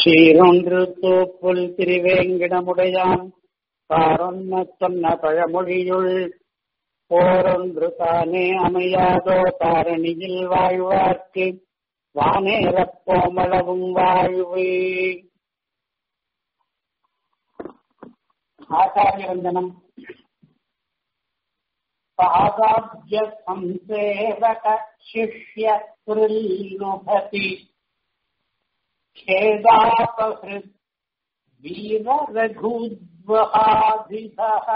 சீரொன்று தூப்புல் திருவேங்கிடமுடையான் பாரொன்ன சொன்ன பழமொழியுள் போரொன்று தானே அமையாதோ தாரணியில் வாழ்வார்க்கு வானேறப் போமளவும் வாழ்வு ஆச்சாரிய வந்தனம் பாதாப்ஜ சம்சேவக சிஷ்ய திருல்லுபதி खेदापहृत् वीररघूद्वहाधितः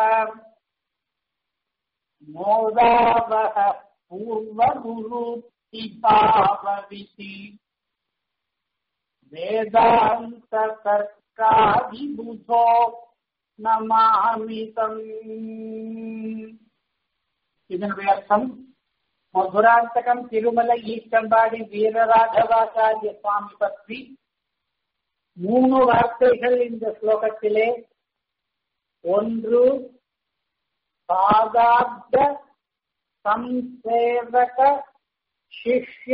मोदावः पूर्वगुरुतिभावविति वेदान्ततर्कादिबुधो नमामितम् இதனுடைய அர்த்தம் மதுராந்தகம் திருமலை ஈச்சம்பாடி வீரராகவாச்சாரிய சுவாமி பற்றி மூணு வார்த்தைகள் இந்த ஸ்லோகத்திலே ஒன்று பாதாப்த சம்சேவக சிஷ்ய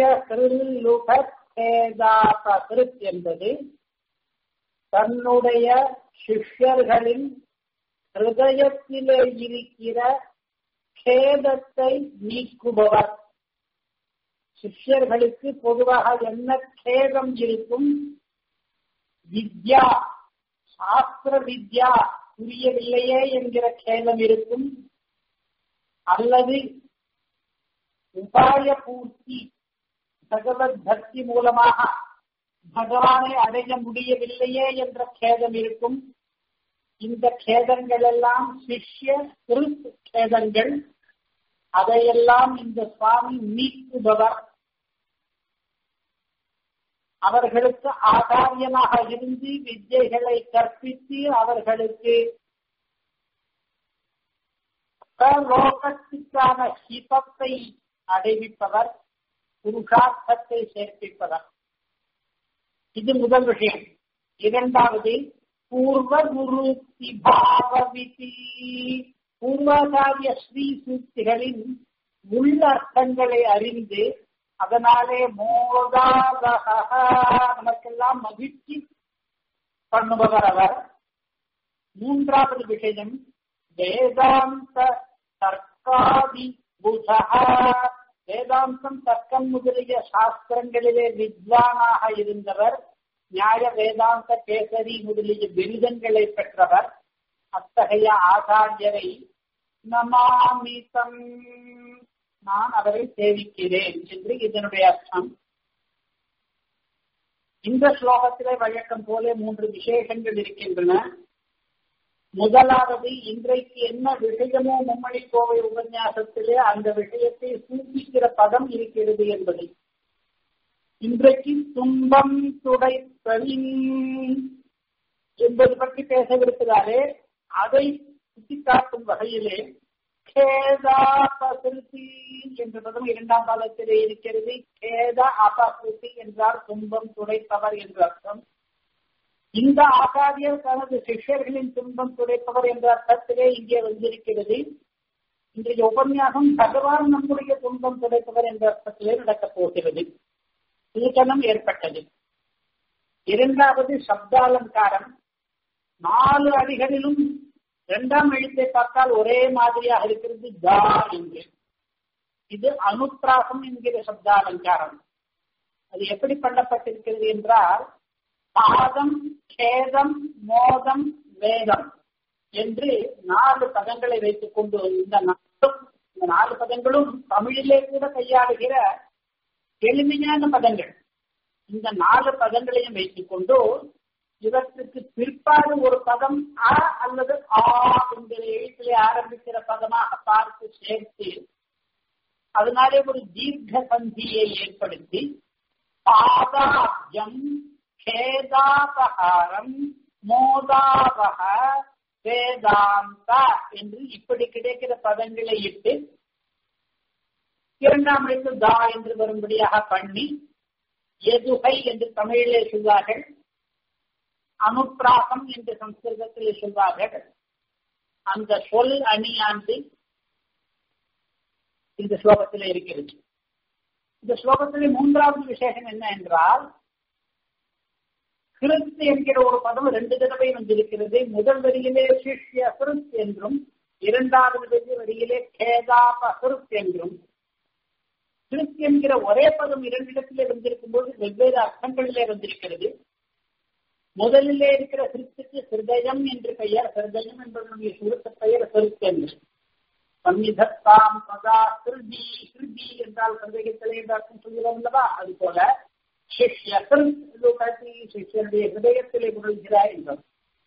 ஹிருலுபேதாபகிருத் என்பது தன்னுடைய சிஷ்யர்களின் ஹிருதயத்திலே இருக்கிற கேதத்தை நீக்குபவர் சிஷ்யர்களுக்கு பொதுவாக என்ன கேதம் இருக்கும் வித்யா சாஸ்திர வித்யா புரியவில்லையே என்கிற கேதம் இருக்கும் அல்லது உபாய பூர்த்தி பகவத் பக்தி மூலமாக பகவானை அடைய முடியவில்லையே என்ற கேதம் இருக்கும் இந்த கேதங்கள் எல்லாம் சிஷ்ய திருத்து கேதங்கள் அதையெல்லாம் இந்த சுவாமி நீக்குபவர் அவர்களுக்கு ஆதாரியமாக இருந்து வித்யைகளை கற்பித்து அவர்களுக்கு லோகத்துக்கான ஹிதத்தை அடைவிப்பவர் புருஷார்த்தத்தை சேர்ப்பிப்பவர் இது முதல் விஷயம் இரண்டாவது பூர்வ குரு பாவவிதி பூர்வாச்சாரிய ஸ்ரீ சூக்திகளின் உள்ளர்த்தங்களை அறிந்து அதனாலே மோதாக நமக்கெல்லாம் மகிழ்ச்சி பண்ணுபவர் அவர் மூன்றாவது விஷயம் வேதாந்த தர்க்காதி புதா வேதாந்தம் தர்க்கம் முதலிய சாஸ்திரங்களிலே வித்வானாக இருந்தவர் நியாய வேதாந்த கேசரி முதலிய விருதங்களை பெற்றவர் அத்தகைய ஆச்சாரியரை நமாமிதம் நான் அவரை சேவிக்கிறேன் என்று இதனுடைய அர்த்தம் இந்த ஸ்லோகத்திலே வழக்கம் போல மூன்று விசேஷங்கள் இருக்கின்றன முதலாவது இன்றைக்கு என்ன விஷயமோ மும்மணி கோவை உபன்யாசத்திலே அந்த விஷயத்தை சூப்பிக்கிற பதம் இருக்கிறது என்பது இன்றைக்கு துன்பம் துடைப்பலின் என்பது பற்றி பேசவிருக்கிறாரே அதை சுட்டிக்காட்டும் வகையிலே கேதா பகிருதி என்ற பதம் இரண்டாம் பாதத்திலே இருக்கிறது கேத அபகிருதி என்றால் துன்பம் துடைப்பவர் என்று அர்த்தம் இந்த ஆச்சாரியர் தனது சிஷ்யர்களின் துன்பம் துடைப்பவர் என்ற அர்த்தத்திலே இங்கே வந்திருக்கிறது இன்றைய உபன்யாசம் பகவான் நம்முடைய துன்பம் துடைப்பவர் என்ற அர்த்தத்திலே நடக்கப் போகிறது சூச்சனம் ஏற்பட்டது இரண்டாவது சப்தாலங்காரம் நாலு அடிகளிலும் இரண்டாம் எழுத்தை பார்த்தால் ஒரே மாதிரியாக இருக்கிறது தா என்று இது அனுப்பிராசம் என்கிற சப்தாலங்காரம் அது எப்படி பண்ணப்பட்டிருக்கிறது என்றால் பாதம் கேதம் மோதம் வேதம் என்று நாலு பதங்களை வைத்துக் கொண்டு இந்த இந்த நாலு பதங்களும் தமிழிலே கூட கையாளுகிற எளிமையான பதங்கள் இந்த நாலு பதங்களையும் வைத்துக் கொண்டு இவற்றுக்கு பிற்பாடு ஒரு பதம் அ அல்லது ஆ என்கிற எழுத்திலே ஆரம்பிக்கிற பதமாக பார்த்து சேர்த்து அதனாலே ஒரு தீர்க்க சந்தியை ஏற்படுத்தி பாதாப்ஜம் கேதாபகாரம் மோதாபக வேதாந்த என்று இப்படி கிடைக்கிற பதங்களை இட்டு இரண்டாம் எழுத்து தா என்று வரும்படியாக பண்ணி எதுகை என்று தமிழிலே சொல்வார்கள் அனுப்பிராசம் என்று சம்ஸ்கிருதத்திலே சொல்வார்கள் அந்த சொல் அணியாண்டு இந்த ஸ்லோகத்தில் இருக்கிறது இந்த ஸ்லோகத்திலே மூன்றாவது விசேஷம் என்ன என்றால் கிறிஸ்து என்கிற ஒரு பதம் ரெண்டு தடவை வந்திருக்கிறது முதல் வரியிலே சிஷ்ய கிறிஸ்த் என்றும் இரண்டாவது வரியிலே கேதாப கிறிஸ்த் என்றும் கிறிஸ்த் என்கிற ஒரே பதம் இரண்டிடத்திலே வந்திருக்கும் போது வெவ்வேறு அர்த்தங்களிலே வந்திருக்கிறது முதலிலே இருக்கிற கிறிஸ்துக்கு ஹிருதயம் என்று பெயர் ஹிருதயம் என்பதனுடைய சுருக்க பெயர் கிறிஸ்து என்று சம்மிதத்தாம் சதா ஹிருதி ஹிருதி என்றால் ஹிருதயத்திலே என்று அர்த்தம் சொல்கிறோம் அல்லவா அது போல சிஷ்ய கிறிஸ்து சிஷ்யனுடைய ஹிருதயத்திலே முழுகிறார் என்றார்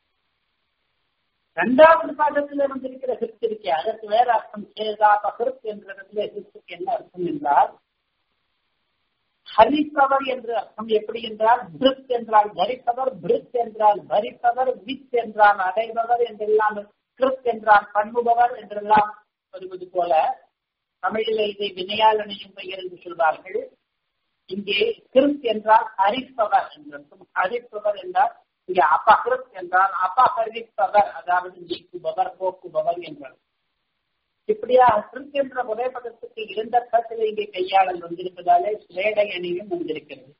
இரண்டாவது பாதத்திலே வந்திருக்கிற கிறிஸ்து இருக்கே அதற்கு வேற அர்த்தம் சேதாப கிறிஸ்து என்ற இடத்திலே கிறிஸ்துக்கு என்ன அர்த்தம் என்றால் ஹரிப்பவர் என்று அர்த்தம் எப்படி என்றால் பிரித் என்றால் தரிப்பவர் பிரித் என்றால் பரிப்பவர் வித் என்றால் அடைபவர் என்றெல்லாம் கிருத் என்றால் பண்ணுபவர் என்றெல்லாம் வருவது போல தமிழில் இதை வினையாளனையும் பெயர் என்று சொல்வார்கள் இங்கே கிருத் என்றால் ஹரிப்பவர் என்றும் ஹரிப்பவர் என்றால் இங்கே அபகிருத் என்றால் அபகரிப்பவர் அதாவது நீக்குபவர் போக்குபவர் என்றார் இப்படியா கிருத் என்ற ஒரே பதத்துக்கு இரண்டு அர்த்தத்தில் இங்கே கையாளல் வந்திருப்பதாலே சிலேடை அணியும் வந்திருக்கிறது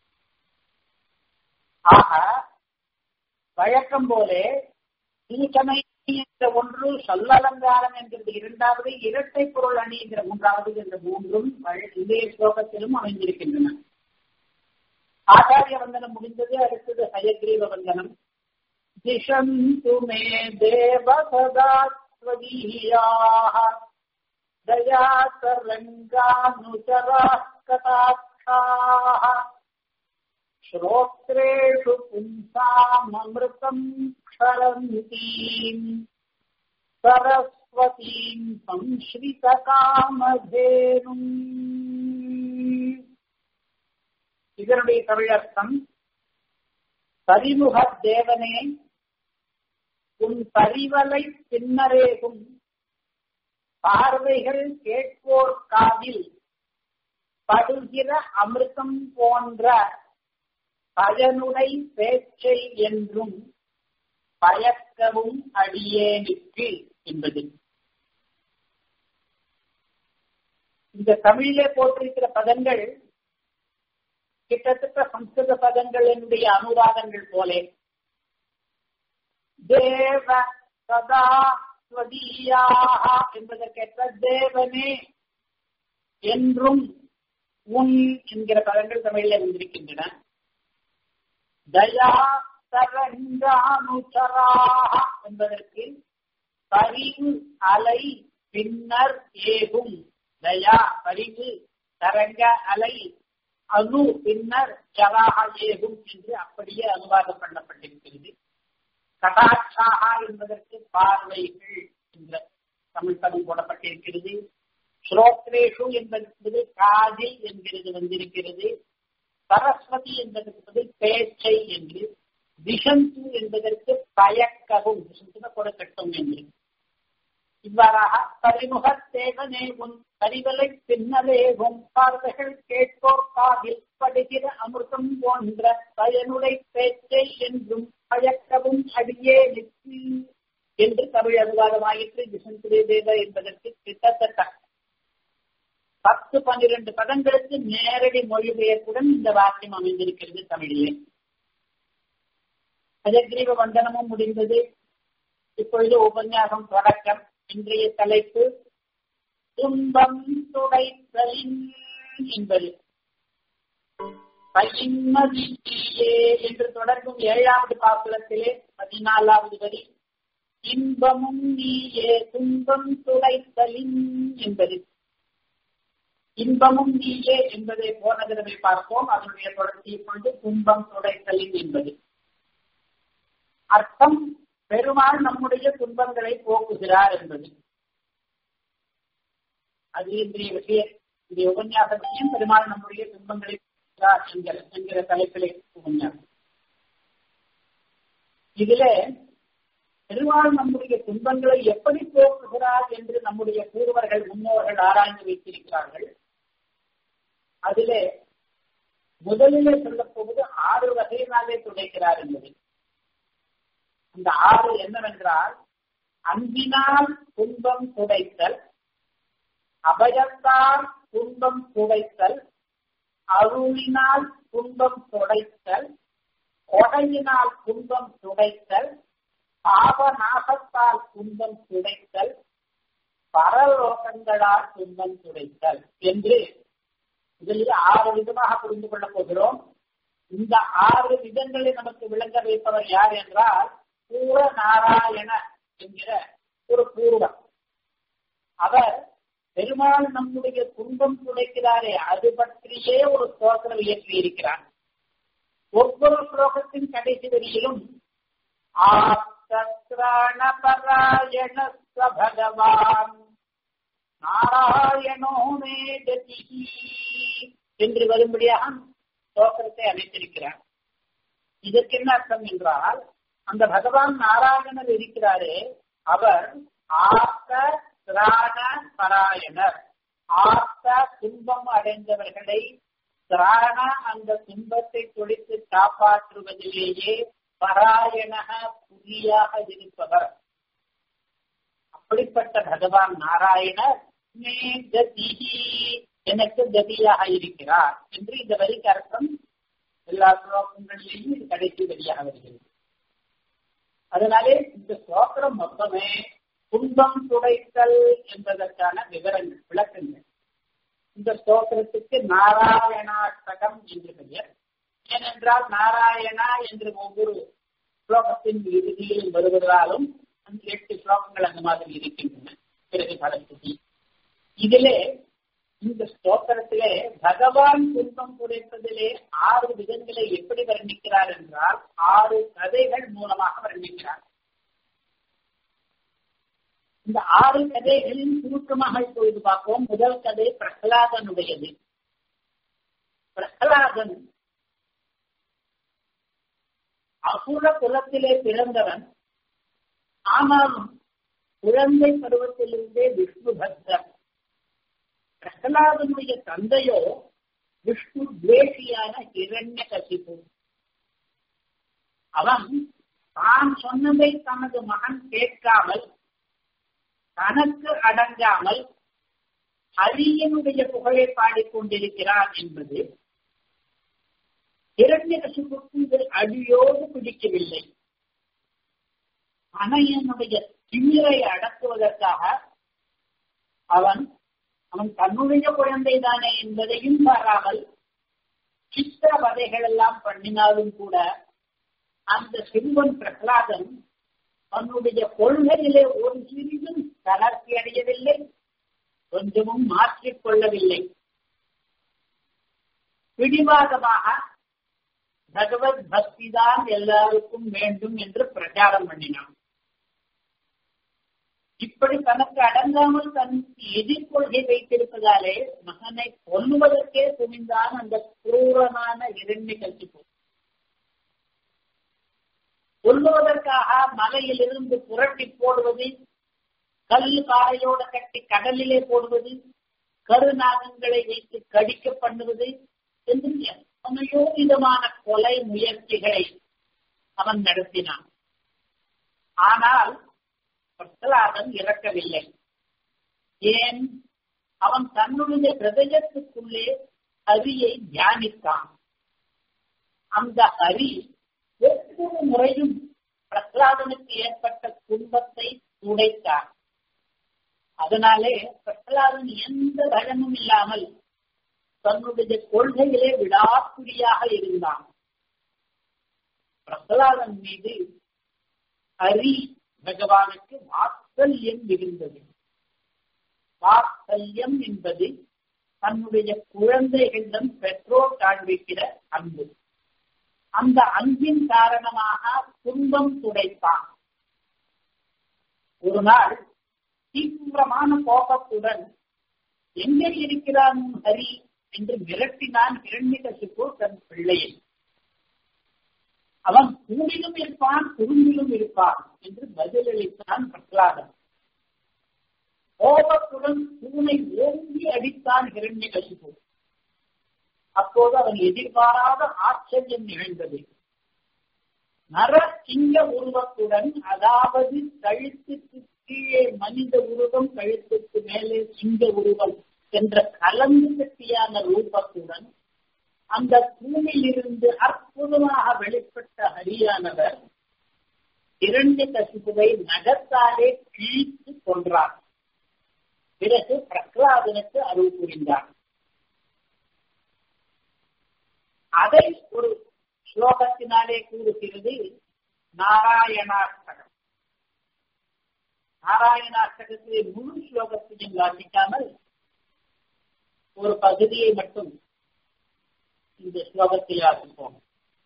ஆக வழக்கம் போலே தூசமை என்ற ஒன்று சொல்லலங்காரம் என்கிறது இரண்டாவது இரட்டை பொருள் அணி என்ற மூன்றாவது என்ற மூன்றும் இந்திய ஸ்லோகத்திலும் அமைந்திருக்கின்றன ஆச்சாரிய வந்தனம் முடிந்தது அடுத்தது ஹயக்ரீவ வந்தனம் திஷந்து மே தேவ சதா ஸ்வதீயாः दया तरङ्गानुचराः कटाक्षाः श्रोत्रेषु पुंसाममृतम् क्षरन्तीम् सरस्वतीम् संश्रितकामधेनुम् இதனுடைய தமிழர்த்தம் பரிமுக தேவனே உன் பரிவலை பின்னரேகும் பார்வைகள் கேட்போர் காதில் படுகிற அமிர்தம் போன்ற பயனுடை பேச்சை என்றும் பயக்கவும் அடியேனுக்கு என்பது இந்த தமிழிலே போட்டிருக்கிற பதங்கள் கிட்டத்தட்ட சம்ஸ்கிருத பதங்களினுடைய அனுவாதங்கள் போலே தேவ சதா ஸ்வதீயாக என்பதற்கேற்ற தேவனே என்றும் உன் என்கிற பதங்கள் தமிழில் வந்திருக்கின்றன தயா தரங்கானுச்சராக என்பதற்கு பரிவு அலை பின்னர் ஏகும் தயா பரிவு தரங்க அலை அணு பின்னர் ஜராக ஏகும் என்று அப்படியே அனுவாதம் பண்ணப்பட்டிருக்கிறது கடாட்சாகா என்பதற்கு பார்வைகள் என்ற தமிழ் பதம் போடப்பட்டிருக்கிறது ஸ்ரோத்ரேஷு என்பது காதில் என்கிறது வந்திருக்கிறது சரஸ்வதி என்பதற்கு பேச்சை என்று விஷந்து என்பதற்கு பயக்கவும் விஷந்துன கொடுக்கட்டும் என்று இவ்வாறாக பரிமுக தேவனே உன் பரிவலை பின்னலேகும் பார்வைகள் கேட்போர் காதில் படுகிற அமிர்தம் போன்ற பயனுடை பேச்சை என்றும் பயக்கவும் அடியே நிற்கு என்று தமிழ் அனுவாதமாயிற்று விசந்திரே தேவ என்பதற்கு கிட்டத்தட்ட பத்து பன்னிரண்டு பதங்களுக்கு நேரடி மொழிபெயர்ப்புடன் இந்த வாக்கியம் அமைந்திருக்கிறது தமிழிலே அஜகிரீவ வந்தனமும் முடிந்தது இப்பொழுது உபன்யாசம் தொடக்கம் இன்றைய தலைப்பு துன்பம் துடைத்தலின் என்பது பயின்மதியே என்று தொடங்கும் ஏழாவது பாசுரத்திலே பதினாலாவது வரி இன்பமும் நீயே துன்பம் துடைத்தலின் என்பது இன்பமும் நீயே என்பதை போன தடவை பார்ப்போம் அதனுடைய தொடர்ச்சி இப்பொழுது துன்பம் துடைத்தலின் என்பது அர்த்தம் பெருமாள் நம்முடைய துன்பங்களை போக்குகிறார் என்பது அது இன்றைய விஷயம் இந்த உபன்யாச விஷயம் பெருமாள் நம்முடைய துன்பங்களை போக்குகிறார் என்கிற என்கிற தலைப்பிலே உபன்யாசம் இதிலே பெருமாள் நம்முடைய துன்பங்களை எப்படி போக்குகிறார் என்று நம்முடைய பூர்வர்கள் முன்னோர்கள் ஆராய்ந்து வைத்திருக்கிறார்கள் அதிலே முதலிலே சொல்லப் போவது ஆறு வகையினாலே துடைக்கிறார் என்பது அந்த ஆறு என்னவென்றால் அன்பினால் துன்பம் துடைத்தல் அபயத்தால் துன்பம் துடைத்தல் அருளினால் துன்பம் துடைத்தல் கொடையினால் துன்பம் துடைத்தல் பாவநாசத்தால் துன்பம் துடைத்தல் பரலோகங்களால் துன்பம் துடைத்தல் என்று இதில் ஆறு விதமாக புரிந்து கொள்ளப் போகிறோம் இந்த ஆறு விதங்களை நமக்கு விளங்க வைப்பவர் யார் என்றால் பூர நாராயண என்கிற ஒரு பூர்வம் அவர் பெருமாள் நம்முடைய துன்பம் துடைக்கிறாரே அது பற்றியே ஒரு ஸ்லோகத்தில் இயற்றி இருக்கிறார் ஒவ்வொரு ஸ்லோகத்தின் கடைசி வரியிலும் ஆப்திராணபராயண பகவான் நாராயணோ மே கதி என்று வரும்படியாக ஸ்லோகத்தை அமைத்திருக்கிறார் இதற்கு என்ன அர்த்தம் என்றால் அந்த பகவான் நாராயணர் இருக்கிறாரே அவர் ஆத்த திராண பராயணர் ஆத்த துன்பம் அடைந்தவர்களை திராண அந்த துன்பத்தை தொழித்து காப்பாற்றுவதிலேயே பராயணக புதியாக இருப்பவர் அப்படிப்பட்ட பகவான் நாராயணர் மே கதிஹி எனக்கு கதியாக இருக்கிறார் என்று இந்த வரிக்கு அர்த்தம் எல்லா ஸ்லோகங்களிலேயும் இது கடைசி வரியாக வருகிறது அதனாலே இந்த ஸ்லோகம் மொத்தமே துன்பம் துடைத்தல் என்பதற்கான விவரங்கள் விளக்கங்கள் இந்த ஸ்தோத்திரத்துக்கு நாராயணாஷ்டகம் என்று பெயர் ஏனென்றால் நாராயணா என்று ஒவ்வொரு ஸ்லோகத்தின் இறுதியில் வருவதாலும் அந்த எட்டு ஸ்லோகங்கள் அந்த மாதிரி இருக்கின்றன பிறகு பலஸ்துதி இதிலே இந்த ஸ்தோத்திரத்திலே பகவான் துன்பம் குறைப்பதிலே ஆறு விதங்களை எப்படி வர்ணிக்கிறார் என்றால் ஆறு கதைகள் மூலமாக வர்ணிக்கிறார் இந்த ஆறு கதைகளின் சுருக்கமாக இப்பொழுது பார்ப்போம் முதல் கதை பிரகலாதனுடையது பிரகலாதன் அசுர குலத்திலே பிறந்தவன் ஆனாலும் குழந்தை பருவத்திலிருந்தே விஷ்ணு பக்தர் பிரகலாதனுடைய தந்தையோ விஷ்ணு துவேஷியான இரண்ய கசிப்பு அவன் தான் சொன்னதை தனது மகன் கேட்காமல் தனக்கு அடங்காமல் ஹரியனுடைய புகழை பாடிக்கொண்டிருக்கிறார் என்பது இரண்யகசிப்புக்கு இது அடியோடு பிடிக்கவில்லை அணையனுடைய திமிரை அடக்குவதற்காக அவன் அவன் தன்னுடைய குழந்தைதானே என்பதையும் பாராமல் சித்திரவதைகள் எல்லாம் பண்ணினாலும் கூட அந்த சிறுவன் பிரகலாதன் தன்னுடைய கொள்கையிலே ஒரு சிறிதும் தளர்ச்சி அடையவில்லை கொஞ்சமும் மாற்றிக் கொள்ளவில்லை பிடிவாதமாக பகவத் பக்தி தான் எல்லாருக்கும் வேண்டும் என்று பிரச்சாரம் பண்ணினான் இப்படி தனக்கு அடங்காமல் தனக்கு எதிர்கொள்கை வைத்திருப்பதாலே மகனை கொல்லுவதற்கே துணிந்தான் அந்த குரூரமான இரண்டு கட்சிப்பு கொல்லுவதற்காக மலையிலிருந்து புரட்டி போடுவது கல் காரையோட கட்டி கடலிலே போடுவது கருநாகங்களை வைத்து கடிக்க பண்ணுவது என்று எத்தனையோ விதமான கொலை முயற்சிகளை அவன் நடத்தினான் ஆனால் பிரகலாதன் இறக்கவில்லை ஏன் அவன் தன்னுடைய ஹிருதயத்துக்குள்ளே ஹரியை தியானித்தான் அந்த ஹரி ஒவ்வொரு முறையும் பிரகலாதனுக்கு ஏற்பட்ட துன்பத்தை துடைத்தார் அதனாலே பிரகலாதன் எந்த பயமும் இல்லாமல் தன்னுடைய கொள்கையிலே விடாப்பிடியாக இருந்தான் பிரகலாதன் மீது ஹரி பகவானுக்கு வாத்சல்யம் இருந்தது வாத்சல்யம் என்பது தன்னுடைய குழந்தைகளிடம் பெற்றோர் காண்பிக்கிற அன்பு அந்த அன்பின் காரணமாக துன்பம் துடைத்தான் ஒரு நாள் தீவிரமான கோபத்துடன் எங்கே இருக்கிறான் ஹரி என்று மிரட்டினான் இரண்டிகசிப்பு தன் பிள்ளையை அவன் கூடிலும் இருப்பான் குறும்பிலும் இருப்பான் என்று பதிலளித்தான் பிரகலாதன் கோபத்துடன் பூனை ஓங்கி அடித்தான் இரண்டிகசிப்பு அப்போது அவன் எதிர்பாராத ஆச்சரியம் நிகழ்ந்தது நர சிங்க உருவத்துடன் அதாவது கழுத்துக்கு கீழே மனித உருவம் கழுத்துக்கு மேலே சிங்க உருவம் என்ற கலந்து கட்டியான ரூபத்துடன் அந்த பூமியிலிருந்து அற்புதமாக வெளிப்பட்ட ஹரியானவர் இரண்டு கசிப்புவை நகத்தாலே கிழித்து கொன்றார் பிறகு பிரகலாதனுக்கு அருள் புரிந்தார் அதை ஒரு ஸ்லோகத்தினாலே கூறுகிறது நாராயணாஷ்டகம் நாராயணாஷ்டகத்திலே முழு ஸ்லோகத்தையும் வாசிக்காமல் ஒரு பகுதியை மட்டும் இந்த ஸ்லோகத்தில் வாசிப்போம்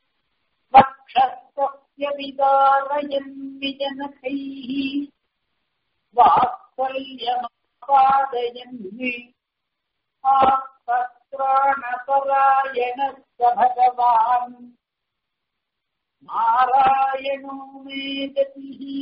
விதாரயன் விஜனகைः வாத்சல்யமாபாதயன் ஆத்ராணபராயண भगवान् நாராயணோ மேகதிஹி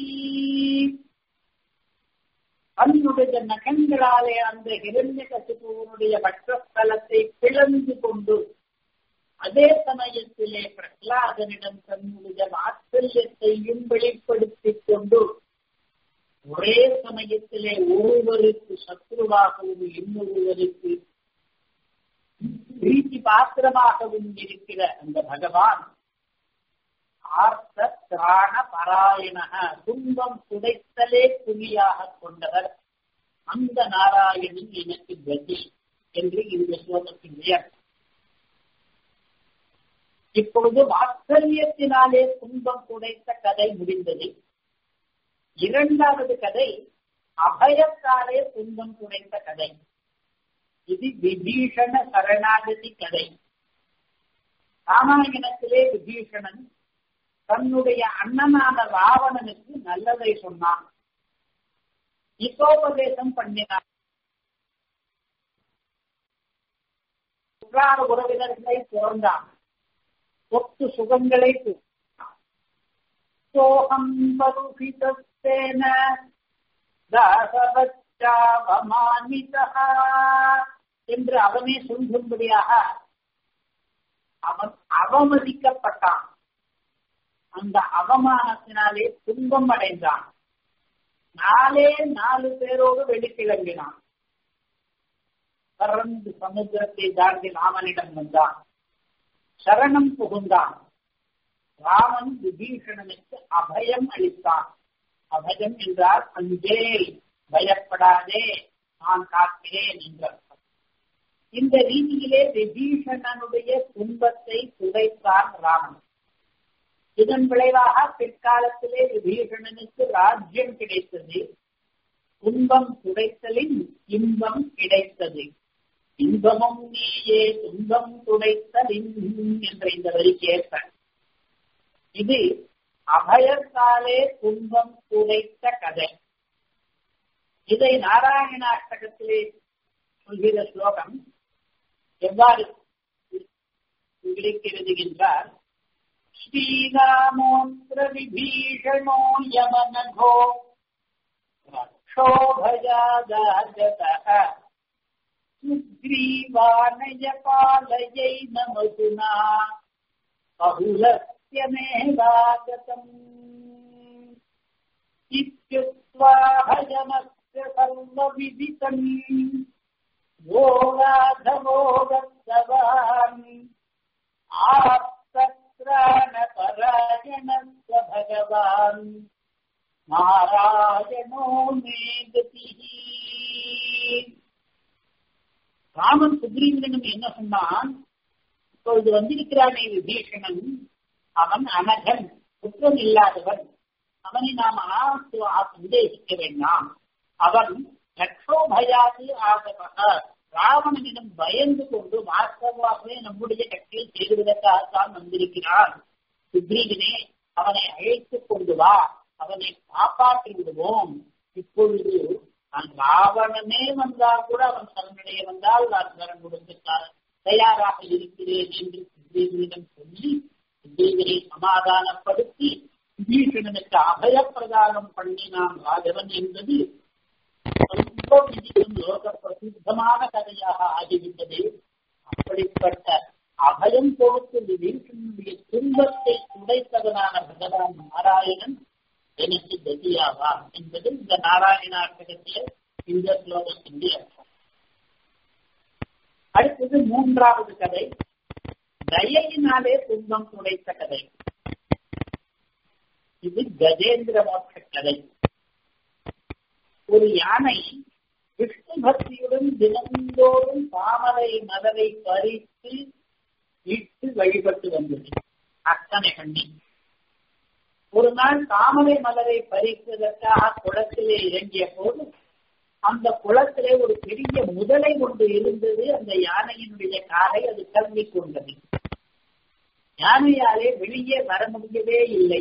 தன்னுடைய நகங்களாலே அந்த இரண்ய கசிப்புவனுடைய வற்றஸ்தலத்தை பிளந்து கொண்டு அதே சமயத்திலே பிரகலாதனிடம் தன்னுடைய ஆச்சரியத்தையும் வெளிப்படுத்திக் கொண்டு ஒரே சமயத்திலே ஒருவருக்கு சத்ருவாகவும் இன்னொருவருக்கு பிரீத்தி பாத்திரமாகவும் இருக்கிற அந்த பகவான் ஆர்த்த திராண பராயணக துன்பம் துடைத்தலே புலியாக கொண்டவர் அந்த நாராயணன் எனக்கு கதி என்று இந்த ஸ்லோகத்தின் பெயர் இப்பொழுது வாத்சல்யத்தினாலே துன்பம் துடைத்த கதை முடிந்தது இரண்டாவது கதை அபயத்தாலே துன்பம் துடைத்த கதை இது விபீஷண சரணாகதி கதை ராமாயணத்திலே விபீஷணன் தன்னுடைய அண்ணனான ராவணனுக்கு நல்லதை சொன்னான் இசோபதேசம் பண்ணினான் உற்றார் உறவினர்களை பிறந்தான் சொத்து சுகங்களை சோகம் பருஷிதேன தாசவச்சாவமானிதா என்று அவனே சொல்லும்படியாக அவன் அவமதிக்கப்பட்டான் அந்த அவமானத்தினாலே துன்பம் அடைந்தான் நாலே நாலு பேரோடு வெளிக்கிளம்பினான் பறந்து சமுத்திரத்தை தாண்டி ராமனிடம் வந்தான் சரணம் புகுந்தான் ராமன் விபீஷணனுக்கு அபயம் அளித்தான் அபயம் என்றால் அஞ்சேல் பயப்படாதே நான் காக்கிறேன் என்ற இந்த ரீதியிலே விபீஷணனுடைய துன்பத்தை துடைத்தான் ராமன் இதன் விளைவாக பிற்காலத்திலே விபீஷணனுக்கு ராஜ்யம் கிடைத்தது துன்பம் துடைத்தலின் இன்பம் கிடைத்தது இன்பமும் நீயே துன்பம் துடைத்தலின் என்ற இந்த வரிக்கு ஏற்ப இது அபயத்தாலே துன்பம் துடைத்த கதை இதை நாராயணாஷ்டகத்திலே சொல்கிற ஸ்லோகம் எவ்வாறு விவரிக்கிறது என்றால் ஸ்ரீராமோத்திர விபீஷணோ யமனகோ ரக்ஷோபயாதாஜதः சுக்ரீவானயபாலயை நமதுனா बहुलस्य मेधागतम् इत्युक्त्वा हयमस्य सर्वविदितम् वो राघवो दत्तवान् आप्तत्राणपरायणस्य भगवान् நாராயணோ மேகதிஹி ராமன் சுக்ரீவனும் என்ன சொன்னான் இப்பொழுது வந்திருக்கிறானே விபீஷணன் அவன் அனகன் குற்றம் இல்லாதவன் அவனை நாம் ஆசு சந்தேகிக்க வேண்டாம் அவன் லட்சோபயாது ஆசபக ராவணனிடம் பயந்து கொண்டு வாஸ்தவாகவே நம்முடைய கட்சியில் சேருவதற்காகத்தான் வந்திருக்கிறான் சுக்ரீவனே அவனை அழைத்துக் கொண்டு வா அவனை காப்பாற்றி விடுவோம் இப்பொழுது நான் ராவணனே வந்தால் கூட அவன் சரணடைய வந்தால் நான் சரண் கொடுத்துட்டார் தயாராக இருக்கிறேன் என்று சுக்ரீவனிடம் சொல்லி சுக்ரீவனை சமாதானப்படுத்தி விபீஷணனுக்கு அபயப்பிரதானம் பண்ணினான் ராஜவன் என்பது ரொம்ப விதிக்கும் லோக பிரசித்தமான கதையாக ஆகிவிட்டது அப்படிப்பட்ட அபயம் கொடுத்து விபீஷணனுடைய துன்பத்தை துடைத்தவனான பகவான் நாராயணன் எனக்கு கதியாவா என்பது இந்த நாராயணாட்டகத்திய இந்த ஸ்லோகத்தினுடைய அர்த்தம் அடுத்தது மூன்றாவது கதை தயையினாலே துன்பம் துடைத்த கதை இது கஜேந்திர மோட்ச கதை ஒரு யானை விஷ்ணு பக்தியுடன் தினந்தோறும் தாமரை மலரை பறித்து இட்டு வழிபட்டு வந்தது அத்தனை பண்ணி ஒரு நாள் தாமரை மலரை பறிப்பதற்காக குளத்திலே இறங்கிய போது அந்த குளத்திலே ஒரு பெரிய முதலை கொண்டு இருந்தது அந்த யானையினுடைய காலை அது கல்வி கொண்டது யானையாலே வெளியே வர முடியவே இல்லை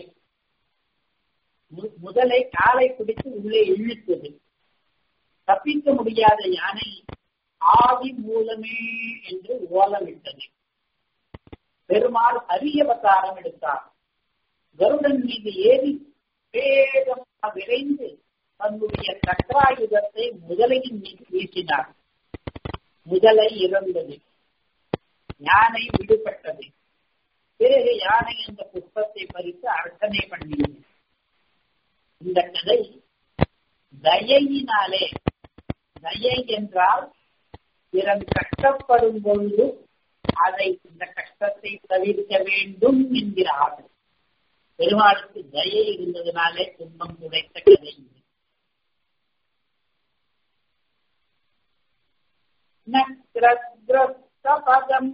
முதலை காலை பிடித்து உள்ளே இழுத்தது தப்பிக்க முடியாத யானை ஆதி மூலமே என்று ஓலமிட்டது பெருமாள் அரிய அவதாரம் எடுத்தார் கருடன் மீது ஏறி வேகமாக விரைந்து தன்னுடைய சக்கராயுதத்தை முதலையின் மீது வீசினார் முதலை இறந்தது யானை விடுபட்டது பிறகு யானை அந்த புஷ்பத்தை பறித்து அர்ச்சனை பண்ணியது இந்த கதை தயையினாலே தயை என்றால் பிறன் கஷ்டப்படும் பொழுது அதை இந்த கஷ்டத்தை தவிர்க்க வேண்டும் என்கிற ஆசை பெருமாளுக்கு தயை இருந்ததுனாலே துன்பம் துடைத்த கதை பதம்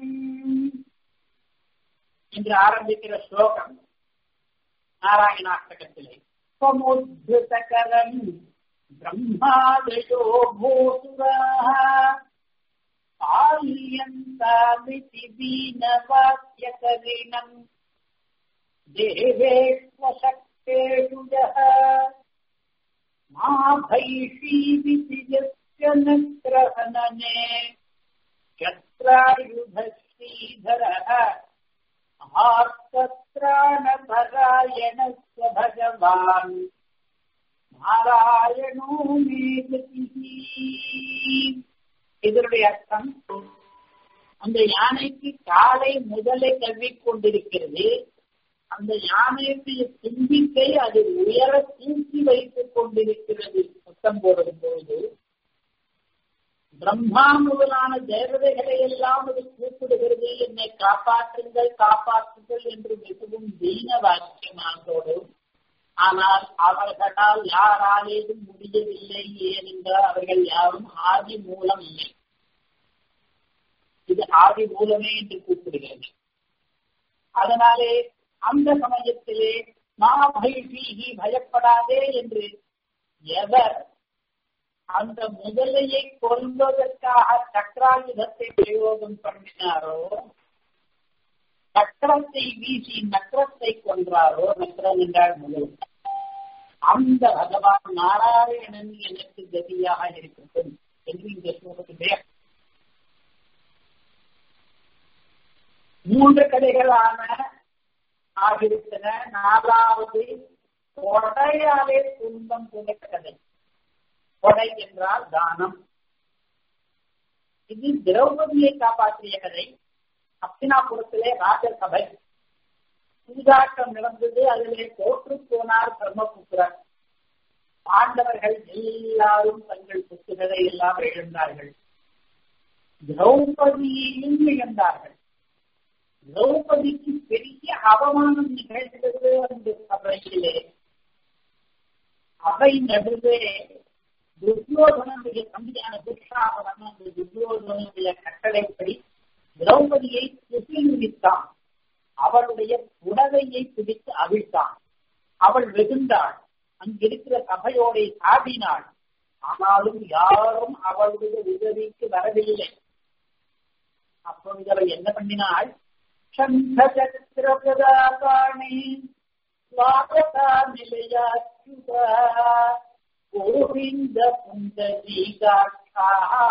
என்று ஆரம்பிக்கிற ஸ்லோகம் நாராயணாஷ்டகத்திலே சமுத்ருதகரன் பிரம்மாதயோ பூசுராः ஆல்யந்தாமிதி வீணவாக்கியகரிணம் देवेष्वशक्तेषु यः मा भैषीविति यस्य न ग्रहणने शत्रायुधश्रीधरः आर्तत्राणपरायणस्य भगवान् நாராயணோ மேகதி இதனுடைய அர்த்தம் அந்த யானைக்கு காலை முதலை கவ்விக் கொண்டிருக்கிறது அந்த யானையுடைய தும்பிக்கை அது உயர தூக்கி வைத்துக் கொண்டிருக்கிறது சத்தம் போடும் பொழுது பிரம்மா முதலான தேவதைகளை எல்லாம் அது கூப்பிடுகிறது என்னை காப்பாற்றுங்கள் காப்பாற்றுங்கள் என்று மிகவும் தீன வாக்கியமானதோடு ஆனால் அவர்களால் யாராலேயும் முடியவில்லை ஏனென்றால் அவர்கள் யாரும் ஆதி மூலம் இல்லை இது ஆதி மூலமே என்று கூப்பிடுகிறது அதனாலே அந்த சமயத்திலே மா பைஷீகி பயப்படாதே என்று எவர் அந்த முதலையை கொல்வதற்காக சக்கராயுதத்தை பிரயோகம் பண்ணினாரோ சக்கரத்தை வீசி நக்கரத்தை கொன்றாரோ நக்கரம் என்றால் முதல் அந்த பகவான் நாராயணன் எனக்கு கதியாக இருக்கட்டும் என்று இந்த ஸ்லோகத்திலே மூன்று கதைகளான ஆகிவிட்டன நாலாவது கொடையாலே துன்பம் துடைக்கதை கொடை என்றால் தானம் இது திரௌபதியை காப்பாற்றிய கதை அப்தினாபுரத்திலே ராஜசபை சூதாட்டம் நடந்தது அதிலே தோற்று போனார் பிரம்மபுத்திரர் பாண்டவர்கள் எல்லாரும் தங்கள் புத்துகளை எல்லாம் இழந்தார்கள் திரௌபதியையும் இழந்தார்கள் திரௌபதிக்கு பெரிய அவமானம் நிகழ்ந்தது அந்த சபையிலே அவை நடுவே துரியோதனுடைய தம்பியான துஷாவன் அந்த துரியோதனுடைய கட்டளைப்படி திரௌபதியை விட்டான் அவளுடைய புடவையை பிடித்து அவிழ்த்தான் அவள் வெகுண்டாள் அங்கிருக்கிற சபையோரை சாடினாள் ஆனாலும் யாரும் அவளுடைய உதவிக்கு வரவில்லை அப்பொழுது அவள் என்ன பண்ணினாள் சந்தச்சத்திரபதாபாணி ஸ்வாகதா நிலையாச்சுதா கோவிந்த புண்டரீகாட்சா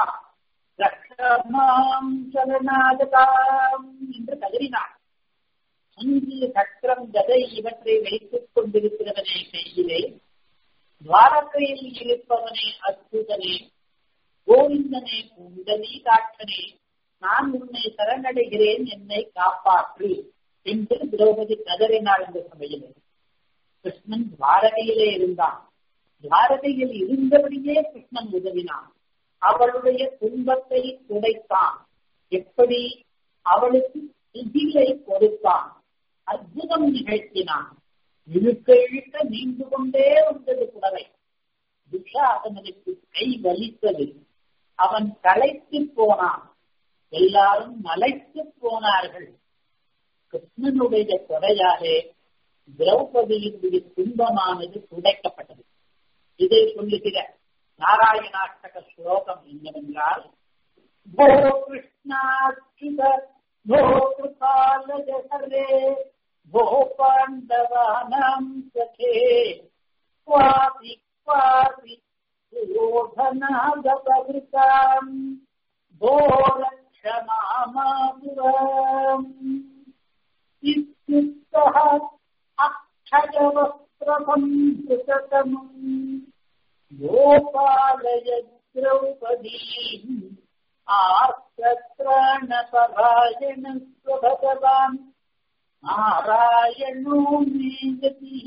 ரக்ஷமாம் சரணாகதாம் என்று கதறினாள் அங்கு சக்கரம் கதை இவற்றை வைத்துக் கொண்டிருக்கிறவனே கையிலே துவாரகையில் இருப்பவனே அற்புதனே கோவிந்தனே புண்டலி காற்றனே நான் உன்னை சரணடைகிறேன் என்னை காப்பாற்று என்று திரௌபதி கதறினாள் என்ற சபையிலே கிருஷ்ணன் துவாரகையிலே இருந்தான் துவாரகையில் இருந்தபடியே கிருஷ்ணன் உதவினான் அவளுடைய துன்பத்தை துடைத்தான் எப்படி அவளுக்கு சுதியை கொடுத்தான் அற்புதம் நிகழ்த்தினான் இழுக்க இழுக்க நீண்டு கொண்டே வந்தது புடவை துஷாசனனுக்கு கை வலித்தது அவன் களைத்து போனான் எல்லாரும் மலைத்து போனார்கள் கிருஷ்ணனுடைய கொடையாலே திரௌபதியினுடைய துன்பமானது துடைக்கப்பட்டது இதை சொல்லுகிற நாராயணாஷ்டக ஸ்லோகம் என்னவென்றால் भो कृष्णाच्युत भो कृपालजहरे भो पाण्डवानां सखे क्वापि क्वापि सुयोधनागपवृताम् भो रक्ष मामापुरम् इत्युक्तः अक्षयवस्त्रसंस्कृततमम् गोपालय द्रौपदीम् आर्तत्राणपरायण स्वभगवान् नारायणो मे गतिः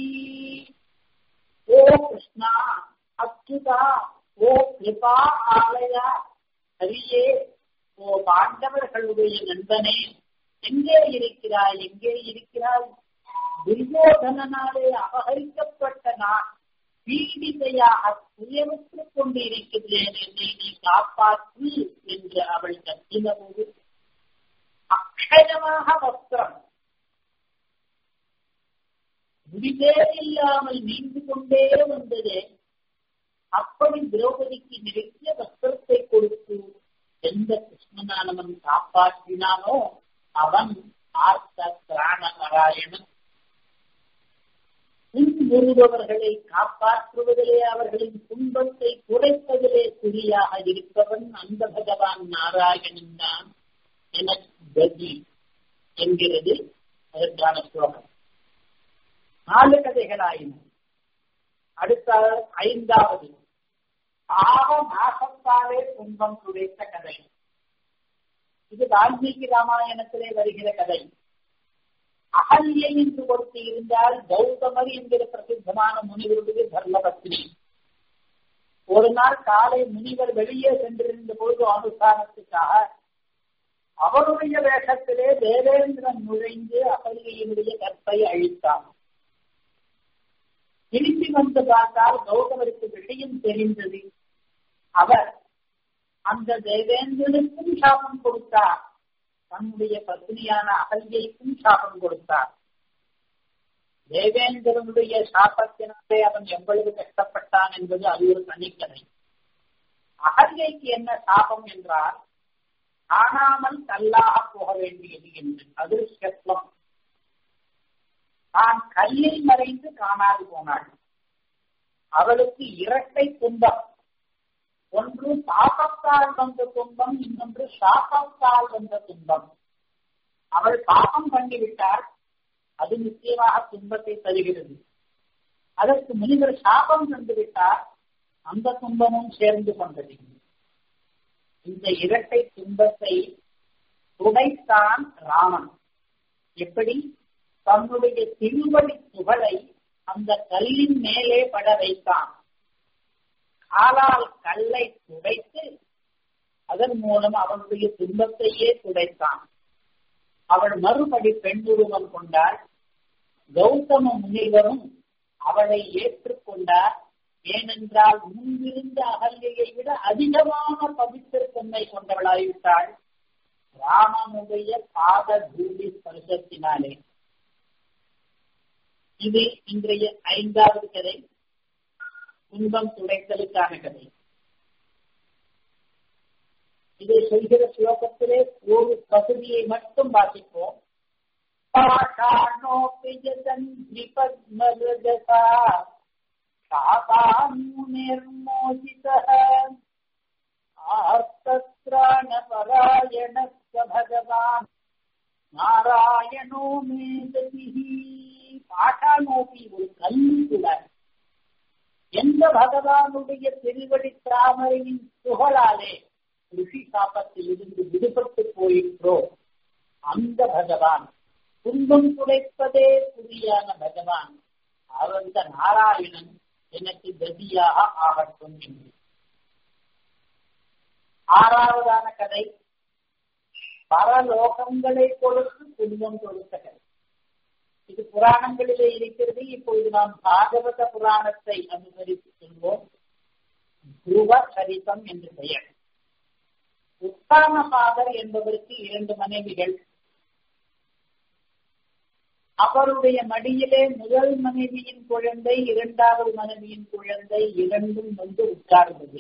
ओ कृष्णा அச்சுதா ஓ கிருபா ஆலயா ஹரியே ஓ பாண்டவர்களுடைய நண்பனே எங்கே இருக்கிறாய் எங்கே இருக்கிறாய் துரியோதனாலே அபகரிக்கப்பட்ட நான் பீடிதையாக துயருற்றுக் கொண்டிருக்கிறேன் என்னை நீ காப்பாற்று என்று அவள் கத்தின போது அக்ஷயமாக வஸ்திரம் முடிவே இல்லாமல் நீண்டு கொண்டே வந்தது அப்படி திரௌபதிக்கு நிறைய வஸ்திரத்தை கொடுத்து எந்த கிருஷ்ணனானவன் காப்பாற்றினானோ அவன் ஆர்த்த பிராண நாராயணன் துன்புறுபவர்களை காப்பாற்றுவதிலே அவர்களின் துன்பத்தை குறைப்பதிலே குறியாக இருப்பவன் அந்த பகவான் நாராயணன் தான் என கதி என்கிறது அதற்கான ஸ்லோகம் நாலு கதைகளாயின அடுத்த ஐந்தாவது பாவ நாசத்தாலே துன்பம் துடைத்த கதை இது வால்மீகி ராமாயணத்திலே வருகிற கதை அகல்யை என்று ஒருத்தி இருந்தால் கௌதமர் என்கிற பிரசித்தமான முனிவருடைய தர்மபத்னி ஒரு நாள் காலை முனிவர் வெளியே சென்றிருந்த பொழுது அனுஷ்டானத்துக்காக அவருடைய வேஷத்திலே தேவேந்திரன் நுழைந்து அகல்யினுடைய கற்பை அழித்தான் திரும்பி வந்து பார்த்தால் கௌதமருக்கு விஷயம் தெரிந்தது அவர் அந்த தேவேந்திரனுக்கும் சாபம் கொடுத்தார் தன்னுடைய பத்னியான அகல்யைக்கும் சாபம் கொடுத்தார் தேவேந்திரனுடைய சாபத்தினாலே அவன் எவ்வளவு கஷ்டப்பட்டான் என்பது அது ஒரு தனிக்கதை அகல்யைக்கு என்ன சாபம் என்றால் காணாமல் கல்லாக போக வேண்டியது என்று அது ஸ்டெப்லம் தான் கல்லில் மறைந்து காணாது போனாள் அவளுக்கு இரட்டை துன்பம் ஒன்று பாபத்தால் வந்த துன்பம் இன்னொன்று சாபத்தால் வந்த துன்பம் அவள் பாபம் பண்ணிவிட்டால் அது நிச்சயமாக துன்பத்தை தருகிறது அதற்கு முனிவர் சாபம் தந்துவிட்டால் அந்த துன்பமும் சேர்ந்து கொண்டது இந்த இரட்டை துன்பத்தை துடைத்தான் ராமன் எப்படி தன்னுடைய திருவடி துகளை அந்த கல்லின் மேலே பட வைத்தான் காலால் கல்லை துடைத்து அதன் மூலம் அவனுடைய துன்பத்தையே துடைத்தான் அவள் மறுபடி பெண்ணுருவம் கொண்டாள் கௌதம முனிவரும் அவளை ஏற்றுக்கொண்டார் ஏனென்றால் முன்பிருந்த அகல்யை விட அதிகமான பவித்திர தன்மை கொண்டவளாய்விட்டாள் ராமனுடைய பாத பூமி ஸ்பர்சத்தினாலே இது இன்றைய ஐந்தாவது கதை துன்பம் துடைத்தலுக்கான கதை இதை சொல்கிற ஸ்லோகத்திலே ஒரு பகுதியை மட்டும் வாசிப்போம் निर्मोचितः आर्तत्राणपरायणस्य भगवान् நாராயணோ மேததிஹி பாட்டானோபி ஒரு கல்லுல எந்த பகவானுடைய திருவடி தாமரையின் புகழாலே ருஷி சாபத்தில் இருந்து விடுபட்டு போயிற்றோ அந்த பகவான் துன்பம் துடைப்பதே புரியான பகவான் அந்த நாராயணன் எனக்கு கதியாக ஆகட்டும் என்று ஆறாவதான கதை பரலோகங்களை கொடுத்து துன்பம் கொடுத்த கதை இது புராணங்களிலே இருக்கிறது இப்பொழுது நாம் பாகவத புராணத்தை அனுசரித்து சொல்வோம் துருவ சரிதம் என்று பெயர் உத்தான பாதர் என்பவருக்கு இரண்டு மனைவிகள் அவருடைய மடியிலே முதல் மனைவியின் குழந்தை இரண்டாவது மனைவியின் குழந்தை இரண்டும் வந்து உட்கார்ந்தது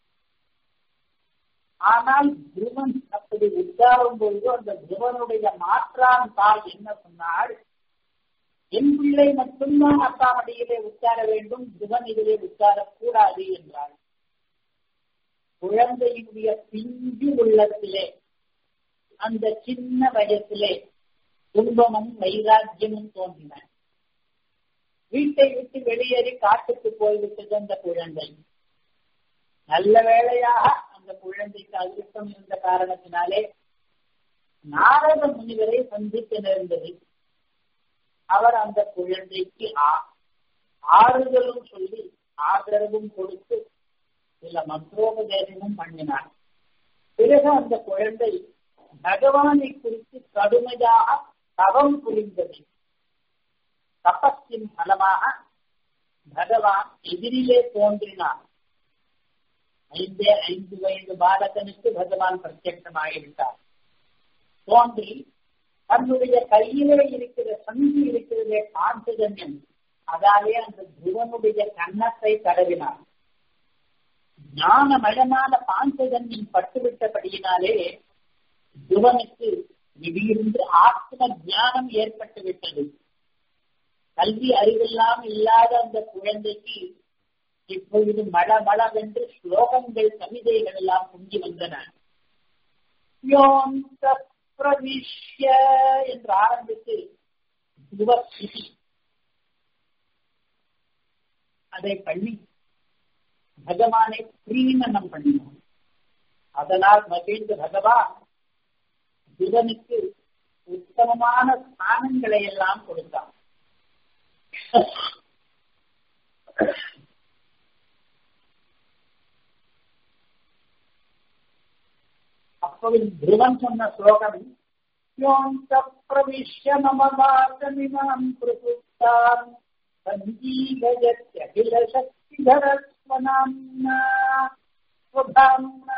ஆனால் துருவன் அப்படி உட்காரும் பொழுது அந்த துருவனுடைய மாற்றான் தாய் என்ன சொன்னாள் என் பிள்ளை மட்டும்தான் அப்பா மடியிலே உட்கார வேண்டும் துருவன் இதிலே உட்காரக்கூடாது என்றாள் குழந்தையினுடைய பிஞ்சு உள்ளத்திலே அந்த சின்ன வயசிலே துன்பமும் வைராக்கியமும் தோன்றின வீட்டை விட்டு வெளியேறி காட்டுக்கு போய்விட்டது அந்த குழந்தை நல்ல வேளையாக அந்த குழந்தைக்கு அதிர்ஷ்டம் இருந்த காரணத்தினாலே நாரத முனிவரை சந்திக்க நேர்ந்தது அவர் அந்த குழந்தைக்கு ஆறுதலும் சொல்லி ஆதரவும் கொடுத்து சில மந்திரோபதேசமும் பண்ணினார் பிறகு அந்த குழந்தை பகவானை குறித்து கடுமையாக தவம் புரிந்தது தபஸின் பலமாக பகவான் எதிரிலே தோன்றினார் ஐந்தே ஐந்து வயது பாலகனுக்கு பகவான் பிரத்யட்சமாகிவிட்டார் தோன்றி தன்னுடைய கையிலே இருக்கிற சந்தி இருக்கிறதே பாஞ்சஜன்யம் அதாலே அந்த துருவனுடைய கன்னத்தை தடவினார் ஞானமயமான பாஞ்சஜன்யம் பட்டுவிட்டபடியினாலே துருவனுக்கு திடீரென்று ஆத்ம ஞானம் ஏற்பட்டு விட்டது கல்வி அறிவெல்லாம் இல்லாத அந்த குழந்தைக்கு இப்பொழுது மழ மளவென்று ஸ்லோகங்கள் கவிதைகள் எல்லாம் பொங்கி வந்தன பிரவிஷ்ய என்று ஆரம்பித்து துவஸ்தி அதை பண்ணி பகவானை பிரீமனம் பண்ணினோம் அதனால் மகிழ்ந்த பகவான் சிவனுக்கு உத்தமமான ஸ்தானங்களை எல்லாம் கொடுத்தான் அப்பொழுது துருவன் சொன்ன ஸ்லோகம் யோந்த பிரவிஷ்ய மம வாசமிமாம் பிரபுத்தான் சஞ்சீவயத்யகில சக்திதரஸ்வனாம்னா ஸ்வதாம்னா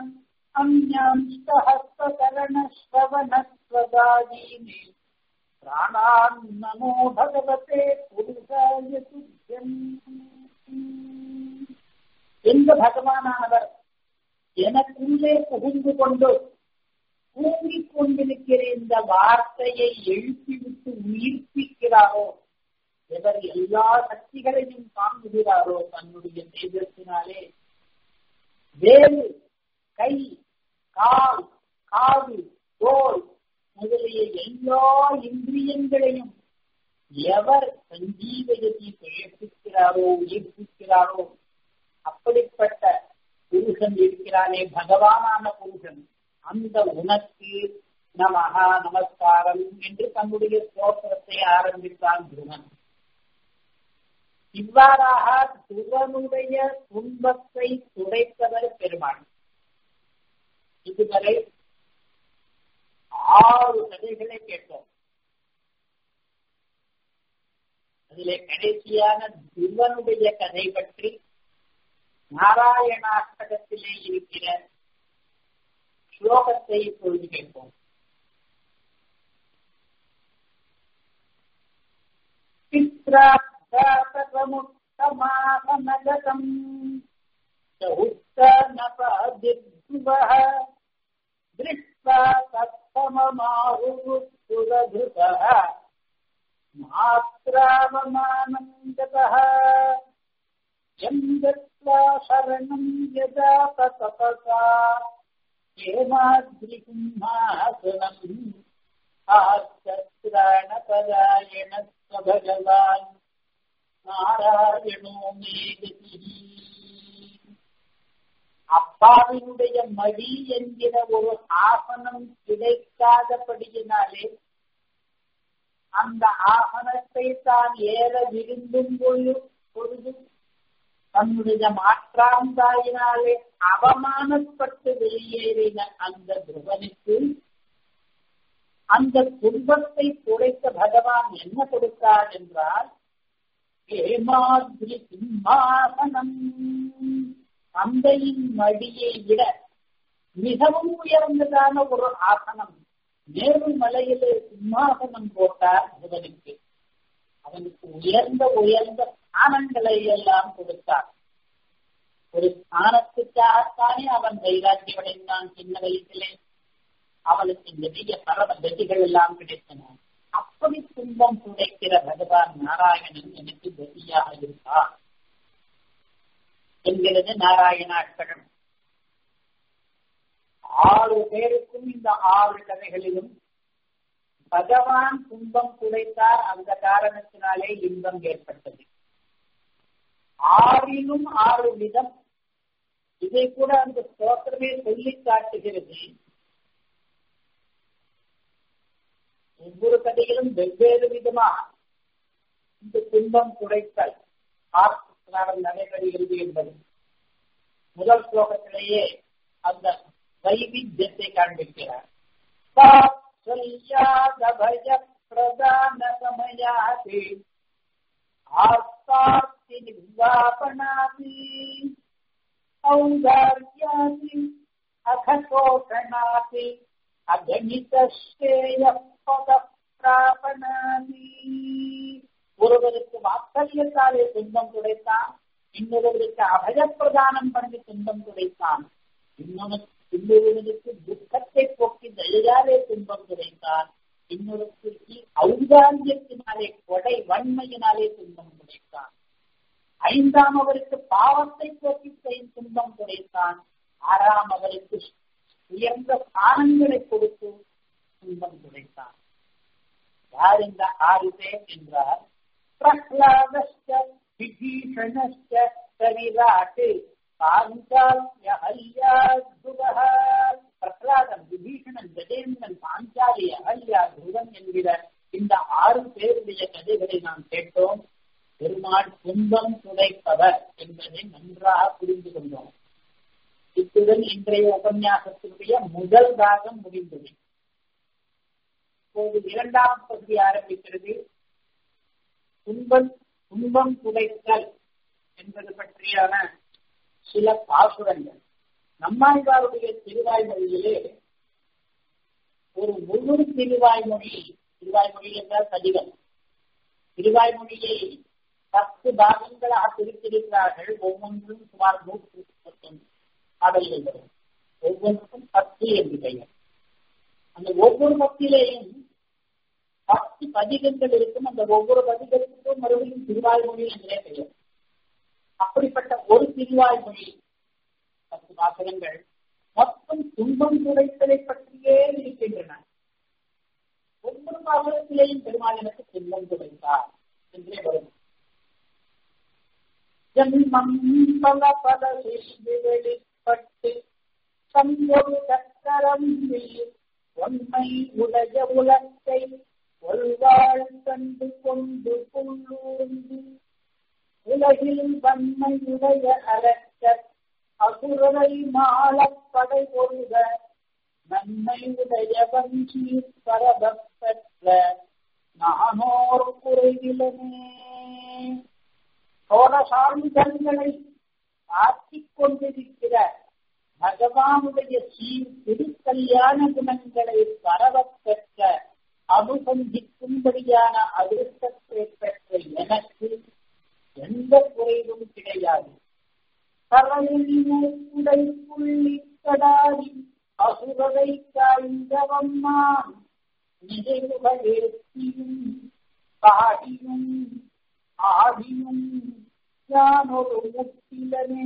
अन्यांस्तहस्तकरणश्रवणस्वदादीनि प्राणान् नमो भगवते पुरुषाय तुभ्यम् எந்த பகவானானவர் எனக்குள்ளே புகுந்து கொண்டு தூங்கிக் கொண்டிருக்கிற இந்த வார்த்தையை எழுப்பிவிட்டு உயிர்ப்பிக்கிறாரோ எவர் எல்லா சக்திகளையும் காண்கிறாரோ தன்னுடைய தேஜத்தினாலே வேறு கை கால் காது தோல் முதலிய எல்லா இந்திரியங்களையும் எவர் சஞ்சீவகதி பிழைப்பிக்கிறாரோ உயிர்ப்பிக்கிறாரோ அப்படிப்பட்ட புருஷன் இருக்கிறானே பகவானான புருஷன் அந்த உனக்கு நமகா நமஸ்காரம் என்று தன்னுடைய ஸ்தோத்திரத்தை ஆரம்பித்தான் துருவன் இவ்வாறாக துருவனுடைய துன்பத்தை துடைத்தவர் பெருமாள் இதுவரை ஆறு கதைகளை கேட்டோம் அதிலே கடைசியான துருவனுடைய கதை பற்றி நாராயணாஷ்டகத்திலே இருக்கிற ஸ்லோகத்தை இப்பொழுது கேட்போம் பித்ராமுக்தமாகமகதம் உத்தனபாதிர்வः दृष्ट्वा सत्तममाहुरुधृतः मात्रावमानन्दतः यम् गत्वा शरणम् यदा तपसा हेमाद्रिसिंहासनम् आश्चत्राणपरायण भगवान् நாராயணோ மேகதி அப்பாவினுடைய மடி என்கிற ஒரு ஆசனம் கிடைக்காதபடியினாலே அந்த ஆசனத்தை தான் ஏற விரும்பும் பொழுது பொழுது தன்னுடைய மாற்றாந்தாயினாலே அவமானப்பட்டு வெளியேறின அந்த துருவனுக்கு அந்த துன்பத்தை குறைத்த பகவான் என்ன கொடுத்தார் என்றால் ஏமாதிரி சிம்மாசனம் தந்தையின் மடியை விட மிகவும் உயர்ந்ததான ஒரு ஆசனம் மேலும் மலையிலே சிம்மாசனம் போட்டார் புதனுக்கு அவனுக்கு உயர்ந்த உயர்ந்த ஸ்தானங்களை எல்லாம் கொடுத்தார் ஒரு ஸ்தானத்துக்காகத்தானே அவன் வைராக்கியமடைந்தான் சின்ன வயசிலே அவனுக்கு நிறைய பரவ கதிகள் எல்லாம் கிடைத்தன அப்படி துன்பம் துடைக்கிற பகவான் நாராயணன் எனக்கு கதியாக இருக்கார் என்கிறது நாராயண அஷ்டகம் ஆறு பேருக்கும் இந்த ஆறு கதைகளிலும் பகவான் துன்பம் துடைத்தார் அந்த காரணத்தினாலே இன்பம் ஏற்பட்டது ஆறிலும் ஆறு விதம் இதை கூட அந்த ஸ்தோத்திரமே சொல்லி காட்டுகிறது ஒவ்வொரு கதையிலும் வெவ்வேறு விதமா இந்த துன்பம் குறைத்தல் ஆத்மஸ்நானம் நடைபெறுகிறது என்பது முதல் ஸ்லோகத்திலேயே அந்த வைவித்தியத்தை காண்பிக்கிறார் பய பிரதான சமயாதி ஆஸ்தார்த்தி நிர்வாபணாதி ஔதார்யாதி அகசோஷணாதி அகணிதேய பதப்பிராபணாதி ஒருவருக்கு வாத்சல்யத்தாலே துன்பம் துடைத்தான் இன்னொருவருக்கு அபயப்பிரதானம் பண்ணி துன்பம் துடைத்தான் இன்னொரு இன்னொருவனுக்கு துக்கத்தை போக்கி தயாரே துன்பம் துடைத்தான் இன்னொருத்திற்கு ஔதாரியத்தினாலே கொடை வன்மையினாலே துன்பம் துடைத்தான் ஐந்தாம் அவருக்கு பாவத்தை போக்கி துன்பம் துடைத்தான் ஆறாம் அவருக்கு உயர்ந்த ஸ்தானங்களை கொடுத்து துன்பம் துடைத்தான் யார் இந்த ஆறு பேர் என்றால் பிரஹ்லாதஸ்ட விபீஷணஸ்ட சரிராட்டு பிரகலாதன் விபீஷணன் கஜேந்திரன் பாஞ்சாலி அகல்யா துருவன் என்கிற இந்த ஆறு பேருடைய கதைகளை நாம் கேட்டோம் பெருமாள் துன்பம் துடைப்பவர் என்பதை நன்றாக புரிந்து கொண்டோம் இத்துடன் இன்றைய உபன்யாசத்தினுடைய முதல் பாகம் முடிந்தது இப்போது இரண்டாம் பகுதி ஆரம்பிக்கிறது துன்பம் துன்பம் துடைத்தல் என்பது பற்றியான சில பாசுரங்கள் நம்மாழ்வாருடைய திருவாய்மொழியிலே ஒரு முழு திருவாய்மொழி திருவாய்மொழி என்றால் பதிகம் திருவாய்மொழியை பத்து பாகங்களாக பிரித்திருக்கிறார்கள் ஒவ்வொன்றும் சுமார் நூற்று முப்பத்தொன்று பாடல்கள் வரும் ஒவ்வொன்றுக்கும் பத்து என்று பெயர் அந்த ஒவ்வொரு பத்திலேயும் பத்து பதிகங்கள் இருக்கும் அந்த ஒவ்வொரு பதிகத்துக்கும் மறுபடியும் திருவாய்மொழி என்றே பெயர் அப்படிப்பட்ட ஒரு திருவாய்மொழி பத்து வாசகங்கள் மொத்தம் துன்பம் துடைத்தலை பற்றியே இருக்கின்றன ஒவ்வொரு பாசகத்திலேயும் பெருமாள் எனக்கு துன்பம் துடைத்தார் என்றே வரும் ஜன்மம் பல பல செய்து வெளிப்பட்டு சங்கொரு சக்கரம் ஒன்மை உடைய உலகை ஒல்வாழ் கண்டு கொண்டு புள்ளூர்ந்து உலகில் வன்மையுடைய அரக்கர் அசுரரை மாளப்படை கொள்க நன்மை உடைய வஞ்சி பரபற்ற நானோர் குறைவிலனே சோழசாமிதங்களை ஆற்றிக் கொண்டிருக்கிற பகவானுடைய சீர் திருக்கல்யாண குணங்களை பரவப் பெற்ற அனுசந்திக்கும்படியான அதிர்ஷ்டத்தை பெற்ற எனக்கு எந்த குறைவும் கிடையாது கரையினை புள்ளி கடாரி அசுரரை காய்ந்தவம்மான் நினைவுகளேற்றியும் பாடியும் ஆடியும் யானொரு முத்திலனே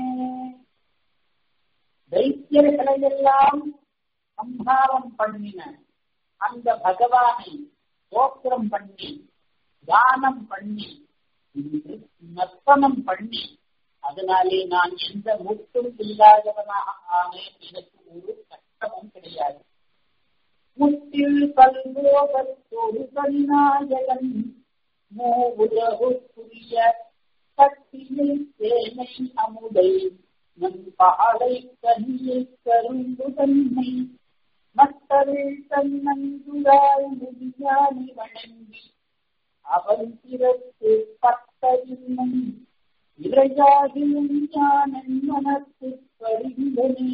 தைத்தியர்களை எல்லாம் சம்ஹாரம் பண்ணின அந்த பகவானை தோத்திரம் பண்ணி தானம் பண்ணி நர்த்தனம் பண்ணி அதனாலே நான் எந்த முற்றும் இல்லாதவனாக ஆனேன் எனக்கு ஒரு கஷ்டமும் கிடையாது முத்தில் பல்போகத்தொரு கண்ணாயகன் மோ உலகுக்குரிய கட்டியை தேனை அமுதை நம் பாலை கனியை கரும்பு தன்மை மற்றவில் தன்னந்துராய் முடியானி வணங்கி அவன் பிறப்பு பத்தவின்னும் இறையாகியும் ஞானன் மனத்து பரிந்தனே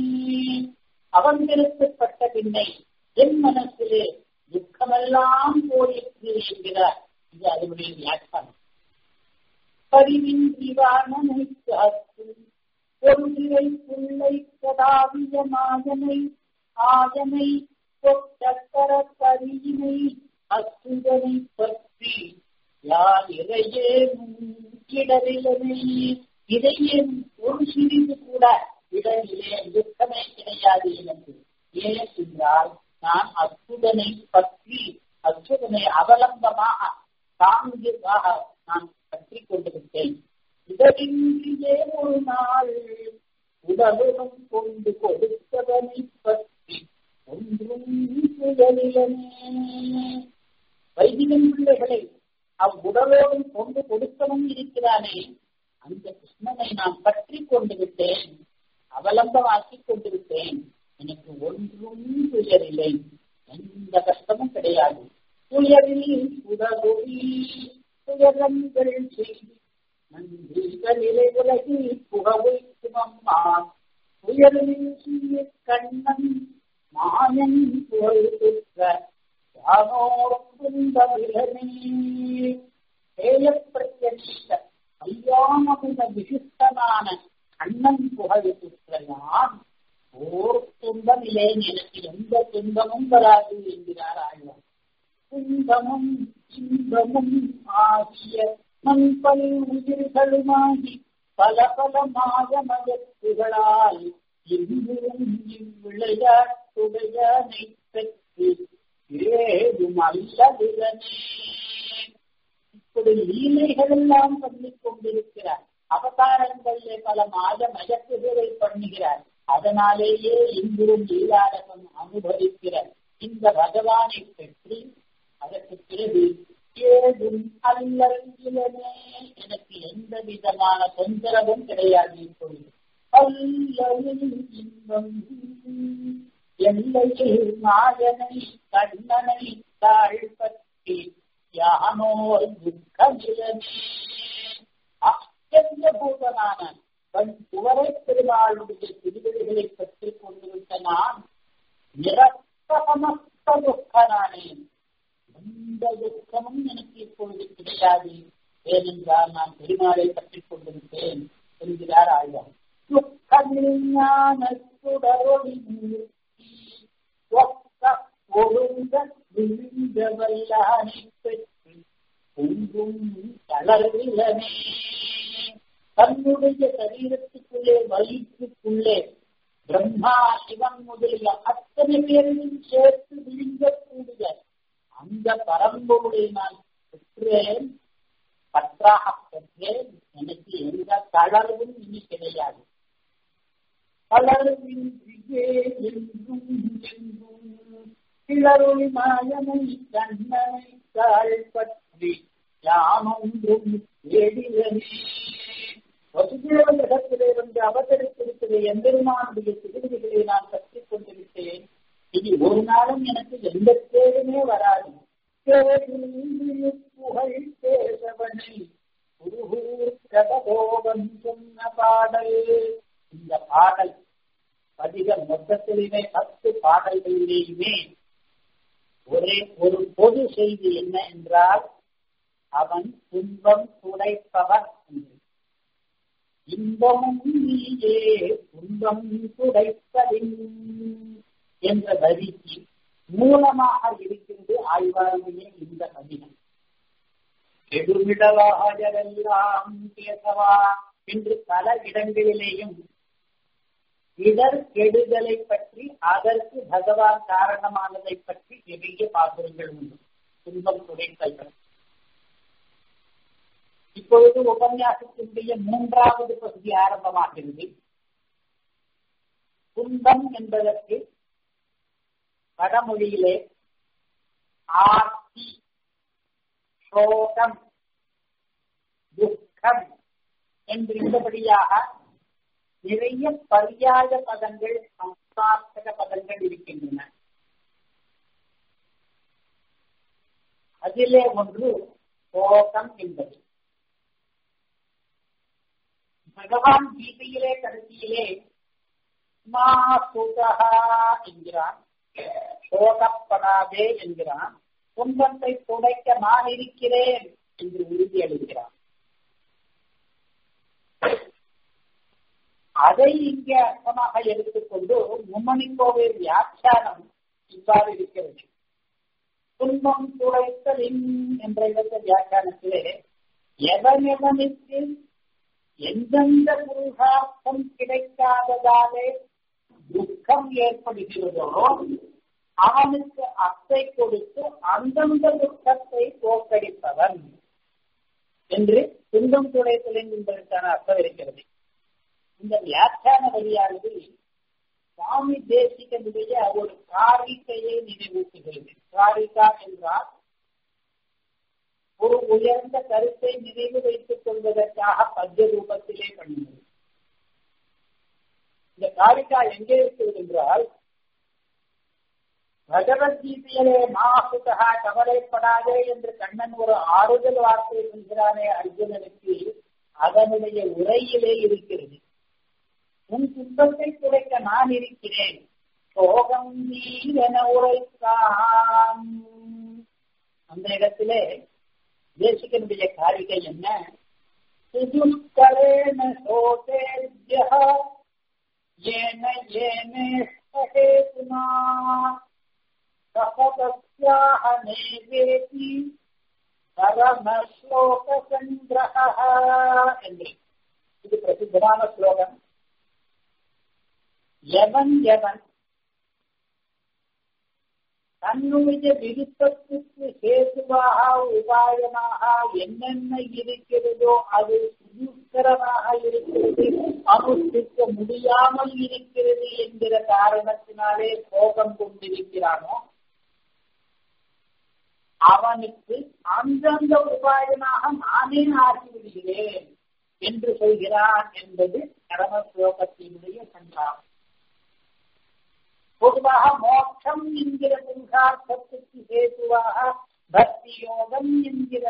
அவன் பிறக்கப்பட்ட பின்னை என் மனசிலே துக்கமெல்லாம் போயிற்று என்கிறார் இது அதனுடைய வியாக்கியானம் பரிவின்றி வானனை காத்து பொருளிரை புள்ளை கதாவிய மாயனை ஆயனை கொட்டக்கர கரியினை அசுதனை பற்றி யார் இறையே இடரிலனே இதையே ஒரு சிறிது கூட இடரிலே துக்கமே கிடையாது எனக்கு ஏன் என்றால் நான் அச்சுதனை பற்றி அச்சுதனை அவலம்பமாக தாங்கியதாக நான் பற்றி கொண்டிருந்தேன் இதனின்றியே ஒரு நாள் உடலும் கொண்டு கொடுத்தவனை பற்றி ஒன்றும் சுயலிலனே வைதிகன் பிள்ளைகளை அவ்வுடலோடும் கொண்டு கொடுத்தவன் இருக்கிறானே அந்த கிருஷ்ணனை நான் பற்றி கொண்டு விட்டேன் அவலம்பமாக்கிக் கொண்டிருப்பேன் எனக்கு ஒன்றும் துயரில்லை எந்த கஷ்டமும் கிடையாது துயரில் உதவி துயரங்கள் செய்து நன்றிகளிலே உலகில் புகவைக்கும் அம்மா துயரில் சீய கண்ணன் மாயன் புகழ் பெற்ற யானோர்குந்தவிலனே ஏயப்பிரத்யட்ச கல்யாணமித விசிஷ்டனான கண்ணன் புகழ் பெற்ற நான் ஓர் துன்பமில்லேன் எனக்கு எந்த துன்பமும் வராது என்கிறார் ஆழ்வார் துன்பமும் இன்பமும் ஆகிய மண்பல் உயிர்களுமாகி பல பல மாதமயத்துகளால் இன்றும் இவ்விளையாட்டுடையனை பெற்று ஏதும் அல்லவிலனே இப்படி லீலைகள் எல்லாம் பண்ணிக் கொண்டிருக்கிறார் அவதாரங்களிலே பல மாத மயக்குகளை பண்ணுகிறார் அதனாலேயே இன்றும் லீலாரகம் அனுபவிக்கிறார் இந்த பகவானை பெற்று அதற்கு பிறகு ஏதும் அல்லவிலனே எனக்கு எந்த விதமான தொந்தரவும் கிடையாது இப்பொழுது அல்லவில் இன்பம் எல்லையில் நாயனை கண்ணனை தாழ்பற்றி யானோர் துக்கமிலனே அத்தியந்த பூதனான தன் குவரை பெருமாளுடைய திருவிழிகளை பற்றிக் கொண்டிருந்த நான் நிரப்பமஸ்த துக்கனானேன் எந்த துக்கமும் எனக்கு இப்பொழுது கிடையாது ஏனென்றால் நான் பெருமாளை பற்றிக் கொண்டிருப்பேன் என்கிறார் ஆழ்வார் துக்கமில்லானொடரொளி ஒக்க ஒழுங்க விழுந்தவல்லானை பெற்று ஒன்றும் தளர்விலனே தன்னுடைய சரீரத்துக்குள்ளே வயிற்றுக்குள்ளே பிரம்மா சிவன் முதலிய அத்தனை பேரையும் சேர்த்து விழுங்கக்கூடிய அந்த பரம்பொருளை நான் பெற்றேன் பற்றாக பெற்றேன் எனக்கு எந்த தளர்வும் இனி கிடையாது தளர்வின்றியே என்றும் என்றும் கிளறொளி மாயனை கண்ணனை தாழ் பற்றி யானொன்றும் தேடியனே வசுதேவ இடத்திலே வந்து அவதரித்திருக்கிற எம்பெருமானுடைய திருவிதிகளை நான் கற்றுக் கொண்டிருக்கிறேன் இனி ஒரு நாளும் எனக்கு எந்த தேடுமே வராது புகழ் பேசவனை குருகூர் கதகோபம் சொன்ன பாடல் இந்த பாடல் பதிக மொத்தத்திலுமே பத்து பாடல்களிலேயுமே ஒரே ஒரு பொது செய்தி என்ன என்றால் அவன் துன்பம் துடைப்பவன் என்று இன்பமும் நீயே துன்பம் துடைப்பதின் என்ற வரிக்கு மூலமாக இருக்கின்றது ஆழ்வாருடைய இந்த பதிகம் கெடுமிடவாயரெல்லாம் பேசவா என்று பல இடங்களிலேயும் இடர் கெடுதலை பற்றி அதற்கு பகவான் காரணமானதை பற்றி நிறைய பாசுரங்கள் உண்டு துன்பம் துடைத்தல் இப்பொழுது உபன்யாசத்தினுடைய மூன்றாவது பகுதி ஆரம்பமாகிறது துன்பம் என்பதற்கு வடமொழியிலே ஆர்த்தி சோகம் துக்கம் என்று இந்தபடியாக நிறைய பரியாய பதங்கள் சமாசார்த்தக பதங்கள் இருக்கின்றன அதிலே ஒன்று சோகம் என்பது பகவான் கீதையிலே கடைசியிலே மாசுகா என்கிறான் சோகப்படாதே என்கிறான் துன்பத்தை துடைக்க நான் இருக்கிறேன் என்று உறுதி அளிக்கிறான் அதை இங்கே அர்த்தமாக எடுத்துக்கொண்டு மும்மணி கோவில் வியாக்கியானம் இவ்வாறு இருக்கிறது துன்பம் துடைத்தலின் என்ற இடத்த வியாக்கியானத்திலே எவன் எவனுக்கு எந்தெந்த புருஷார்த்தம் கிடைக்காததாலே துக்கம் ஏற்படுகிறதோ அவனுக்கு அத்தை கொடுத்து அந்தந்த துக்கத்தை போக்கடிப்பவன் என்று துன்பம் துடைத்தலின் என்பதற்கான அர்த்தம் இருக்கிறது இந்த வியாக்கியான வழியானது சுவாமி தேசிகனுடைய ஒரு காரிக்கையை நினைவூட்டுகிறது காரிகா என்றால் ஒரு உயர்ந்த கருத்தை நினைவு வைத்துக் கொள்வதற்காக பத்திய ரூபத்திலே பண்ணினது இந்த காரிகா எங்கே இருக்கிறது என்றால் பகவத்கீதையிலே மாசுகா கவலைப்படாதே என்று கண்ணன் ஒரு ஆறுதல் வார்த்தை சொல்கிறானே அர்ஜுனனுக்கு அதனுடைய உரையிலே இருக்கிறது உன் துன்பத்தை குறைக்க நான் இருக்கிறேன் சோகம் நீரென உரைத்தான் அந்த இடத்திலே தேசிகனுடைய காரிகை என்ன சுதுக்கரேன சோதேஜ்ய ஏன ஏனே சகேதுனா சபதஸ்யாக நேவேதி பரமஸ்லோக சங்கிரக என்று இது பிரசித்தமான ஸ்லோகம் எவன் எவன் தன்னுடைய விருப்பத்துக்கு சேதுவாக உபாயமாக என்னென்ன இருக்கிறதோ அது சுதூக்கரமாக இருக்கிறது அனுஷ்டிக்க முடியாமல் இருக்கிறது என்கிற காரணத்தினாலே கோபம் கொண்டிருக்கிறானோ அவனுக்கு அந்தந்த உபாயமாக நானே ஆகிவிடுகிறேன் என்று சொல்கிறான் என்பது கரம ஸ்லோகத்தினுடைய சந்தானம் பொதுவாக மோட்சம் என்கிற புருஷார்த்தத்துக்கு ஹேதுவாக பக்தி யோகம் என்கிற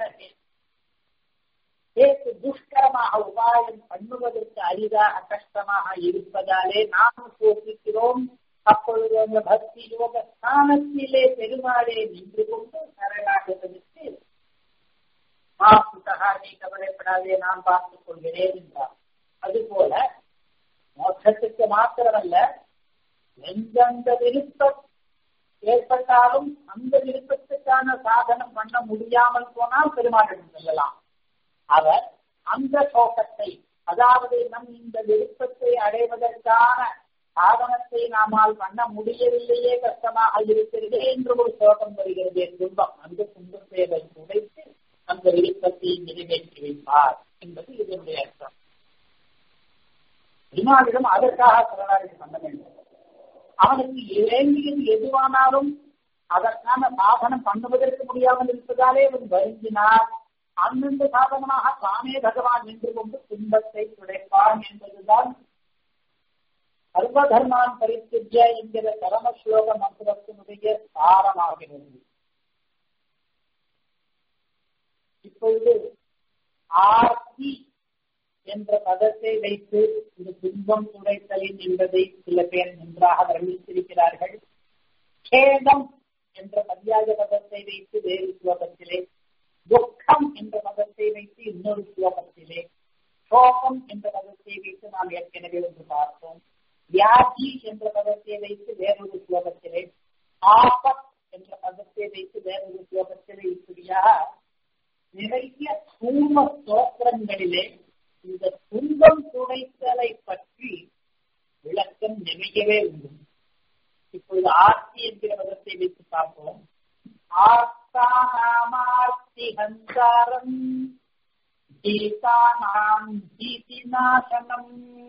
ஹேத்து துஷ்கரமாக உபாயம் பண்ணுவதற்கு அரிதாக கஷ்டமாக இருப்பதாலே நாம் சோசிக்கிறோம் அப்பொழுது அந்த பக்தி யோக ஸ்தானத்திலே பெருமாளே நின்று கொண்டு சரணாகதற்கு மாசுகா நீ கவலைப்படாதே நான் பார்த்துக் கொள்கிறேன் என்றார் அதுபோல மோட்சத்துக்கு மாத்திரமல்ல எந்தெந்த விருப்பம் ஏற்பட்டாலும் அந்த விருப்பத்துக்கான சாதனம் பண்ண முடியாமல் போனால் பெருமாளிடம் செல்லலாம் அவர் அந்த சோகத்தை அதாவது நம் இந்த விருப்பத்தை அடைவதற்கான சாதனத்தை நாமால் பண்ண முடியவில்லையே கஷ்டமாக இருக்கிறது என்று ஒரு சோகம் வருகிறது துன்பம் அந்த துன்பத்தை உடைத்து அந்த விருப்பத்தை நிறைவேற்றி வைப்பார் என்பது இதனுடைய அர்த்தம் பெருமாளிடம் அதற்காக சரணாகதி பண்ண வேண்டும் அவனுக்கு வேண்டியது எதுவானாலும் அதற்கான சாதனம் பண்ணுவதற்கு முடியாமல் இருப்பதாலே அவன் வருந்தினார் அந்தந்த சாதனமாக தானே பகவான் நின்று கொண்டு துன்பத்தை துடைப்பான் என்பதுதான் சர்வதர்மான் பரிசுஜ என்கிற பரம ஸ்லோக மந்திரத்தினுடைய சாரமாகிறது இப்பொழுது ஆர்த்தி என்ற பதத்தை வைத்து இந்த துன்பம் துடைத்தலின் என்பதை சில பேர் நன்றாக வர்ணித்திருக்கிறார்கள் கேதம் என்ற பரியாய பதத்தை வைத்து வேறு ஸ்லோகத்திலே துக்கம் என்ற பதத்தை வைத்து இன்னொரு ஸ்லோகத்திலே சோகம் என்ற பதத்தை வைத்து நாம் ஏற்கனவே ஒன்று பார்த்தோம் வியாதி என்ற பதத்தை வைத்து வேறொரு ஸ்லோகத்திலே ஆபத் என்ற பதத்தை வைத்து வேறொரு ஸ்லோகத்திலே இப்படியாக நிறைய சூர்ம ஸ்தோத்திரங்களிலே இந்த துன்பம் துடைத்தலை பற்றி விளக்கம் நிறையவே உண்டு இப்பொழுது ஆர்த்தி என்கிற பதத்தை வைத்து பார்ப்போம் ஆர்த்தானாமார்த்தி ஹந்தாரம் கீதானாம் கீதி நாசனம்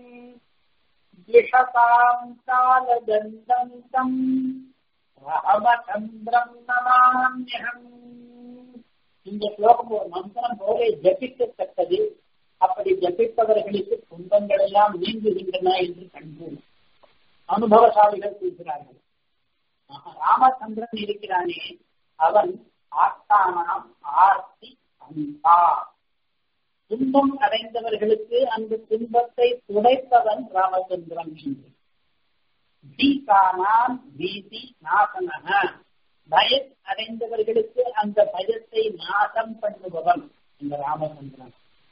द्विषताम् कालदण्डन्तम् அகமச்சந்திரம் நமாமியகம் இந்த ஸ்லோகம் ஒரு மந்திரம் போல ஜபிக்கத்தக்கது அப்படி ஜபிப்பவர்களுக்கு துன்பங்கள் எல்லாம் நீங்குகின்றன என்று கண்டோம் அனுபவசாலிகள் கூறுகிறார்கள் ராமச்சந்திரன் இருக்கிறானே அவன் ஆத்தானாம் ஆர்த்தி அந்தா துன்பம் அடைந்தவர்களுக்கு அந்த துன்பத்தை துடைப்பவன் ராமச்சந்திரன் என்று பீகானாம் பீதி நாசனக பயம் அடைந்தவர்களுக்கு அந்த பயத்தை நாசம் பண்ணுபவன் இந்த ராமச்சந்திரன்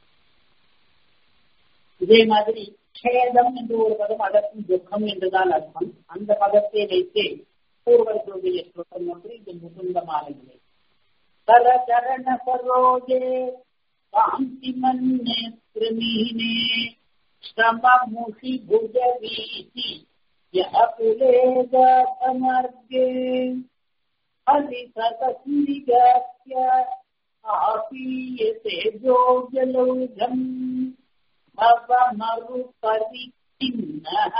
இதே மாதிரி கேதம் என்று ஒரு பதம் அதற்கும் துக்கம் என்றுதான் அர்த்தம் அந்த பதத்தை வைத்து பூர்வர்களுடைய ஸ்லோகம் ஒன்று இது முகுந்தமானதில்லை தர சரண சரோஜே காந்தி மன்னே கிருமீனே ஸ்ரமமுஷி புஜ வீசி யஹ புலேகமர்गे हरिसतस्निगत्य आपीयते जोजलौघम् भवमरुपरिचिन्नः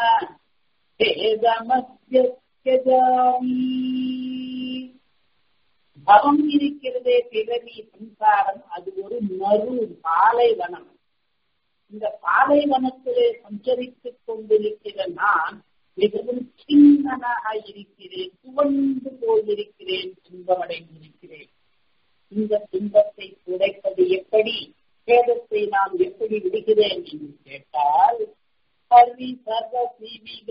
भेदमध्यजामि பவம் இருக்கிறதே பிறவி சம்சாரம் அது ஒரு மறு பாலைவனம் இந்த பாலைவனத்திலே சஞ்சரித்துக் கொண்டிருக்கிற நான் மிகவும் சின்னனாக இருக்கிறேன் துவண்டு போயிருக்கிறேன் துன்பமடைந்திருக்கிறேன் இந்த துன்பத்தை துடைப்பது எப்படி சேதத்தை நாம் எப்படி விடுகிறேன் என்று கேட்டால் கல்வி சர்வ சீவிக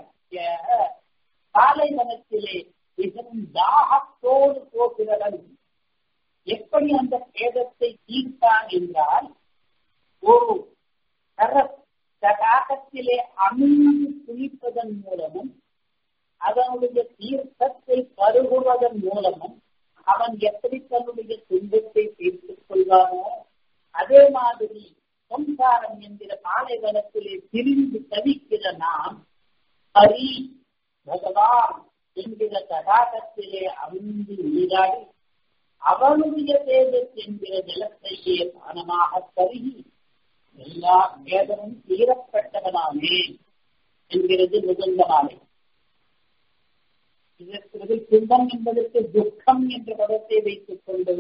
பாலைவனத்திலே மிகவும் தாகத்தோடு போகிறவன் எப்படி அந்த சேதத்தை தீர்த்தான் என்றால் ஒரு தடாகத்திலே அமிழ்ந்து குளிப்பதன் மூலமும் அதனுடைய தீர்த்தத்தை பருகுவதன் மூலமும் அவன் எப்படி தன்னுடைய துன்பத்தை தீர்த்துக் கொள்வானோ அதே மாதிரி சம்சாரம் என்கிற பாலைவனத்திலே பிரிந்து தவிக்கிற நாம் ஹரி பகவான் என்கிற தடாகத்திலே அமிழ்ந்து நீராடி அவனுடைய தேஜஸ் என்கிற ஜலத்தையே பானமாக கருகி எல்லா வேதமும் தீரப்பட்டவனாமே என்கிறது முகுந்தமாலை இதற்கு துன்பம் என்பதற்கு துக்கம் என்ற பதத்தை வைத்துக் கொண்டு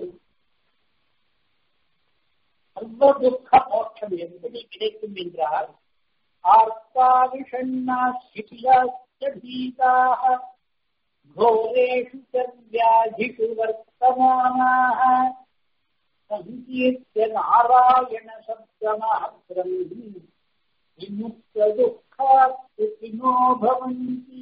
சர்வ துக்க மோட்சம் எப்படி கிடைக்கும் என்றால் ஆர்த்தாவிஷண்ணா சிபிலாஸ்தீதாக घोरेषु च व्याधिषु वर्तमानाः सङ्कीर्त्य नारायणशब्दमात्रम् விமுக்ததுக்கினோ பவந்தி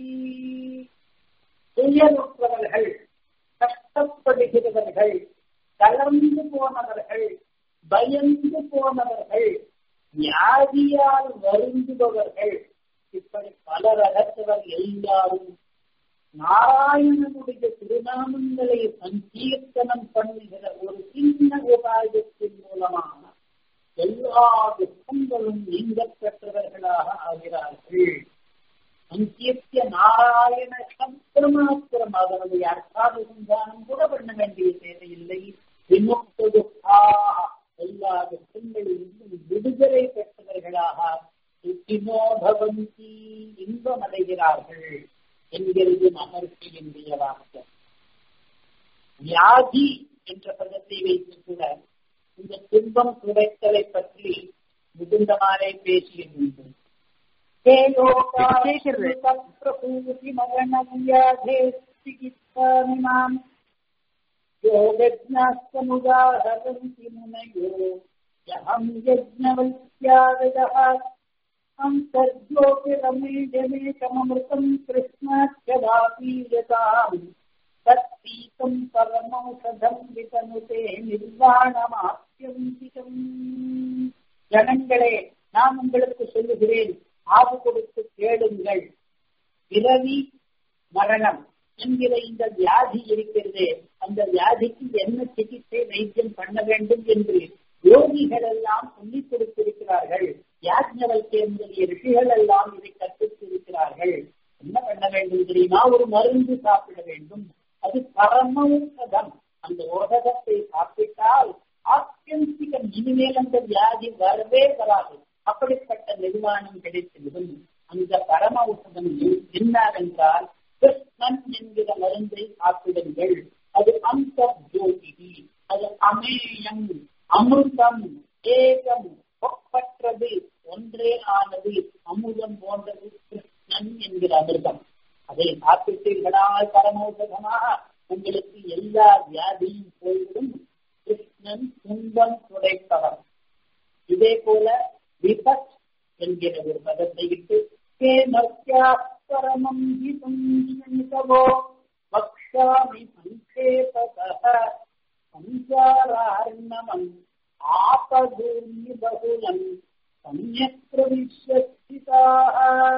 துயருற்றவர்கள் கஷ்டப்படுகிறவர்கள் தளர்ந்து போனவர்கள் பயந்து போனவர்கள் வியாதியால் வருந்துபவர்கள் இப்படி பல ரகத்தவர் எல்லாரும் நாராயணனுடைய திருநாமங்களை சங்கீர்த்தனம் பண்ணுகிற ஒரு சின்ன உபாயத்தின் மூலமாக எல்லா துக்கங்களும் நீங்க பெற்றவர்களாக ஆகிறார்கள் சங்கீர்த்திய நாராயண சப்தமாத்திரம் அதனுடைய அர்த்தானுசந்தானம் கூட பண்ண வேண்டிய தேவையில்லை விமுக்த துக்கா எல்லா துக்கங்களிலிருந்தும் விடுதலை பெற்றவர்களாக சுத்தினோ பவந்தி இன்பம் அடைகிறார்கள் என்கிறது மகர்ஷியினுடைய வார்த்தை வியாதி என்ற பதத்தை வைத்து கூட இந்த துன்பம் துடைத்தலை பற்றி முகுந்தமாரை பேசியிருந்தோம் பிரபூதி மரணவியாதே சிகித்சாமிமாம் யோகஜாஸ்தமுதாஹரந்தி முனையோ யஹம் யஜ்ஞவல்யாதः अन्तर्ज्योतिरमेजमेकममृतम् कृष्णाख्यदापीयताम् तत्पीतम् परमौषधम् वितनुते நிர்வாணமாத்தியந்திகம் ஜனங்களே நான் உங்களுக்கு சொல்லுகிறேன் ஆவு கொடுத்து கேளுங்கள் பிறவி மரணம் என்கிற இந்த வியாதி இருக்கிறதே அந்த வியாதிக்கு என்ன சிகிச்சை வைத்தியம் பண்ண வேண்டும் என்று யோகிகள் எல்லாம் சொல்லிக் கொடுத்திருக்கிறார்கள் யாஜ்ஞவல்கே முதலிய ரிஷிகள் எல்லாம் இதை கற்பித்திருக்கிறார்கள் என்ன பண்ண வேண்டும் தெரியுமா ஒரு மருந்து சாப்பிட வேண்டும் அது பரமௌஷதம் அந்த ஓஷதத்தை சாப்பிட்டால் ஆத்தியந்திகம் இனிமேல் அந்த வியாதி வரவே வராது அப்படிப்பட்ட நிர்வாணம் கிடைத்துவிடும் அந்த பரம ஔஷதம் என்னவென்றால் கிருஷ்ணன் என்கிற மருந்தை சாப்பிடுங்கள் அது அந்த ஜோதிகி அது அமேயம் அமிர்தம் ஏகம் ஒப்பற்றது ஒன்றே ஆனது அமுதம் போன்றது கிருஷ்ண கிருஷ்ணன் என்கிற அமிர்தம் அதை சாப்பிட்டீர்களால் பரமோசகமாக உங்களுக்கு எல்லா வியாதியும் போய்விடும் கிருஷ்ணன் துன்பம் துடைப்பவர் இதே போல விபத் என்கிற ஒரு பதத்தை விட்டு பரமம் ஹிதோ வக்ஷாமி சங்கேபக சஞ்சாரார்ணமம் ஆபதூர்மி பகுலம் சமயக் பிரவிஷ்யஸ்திதாः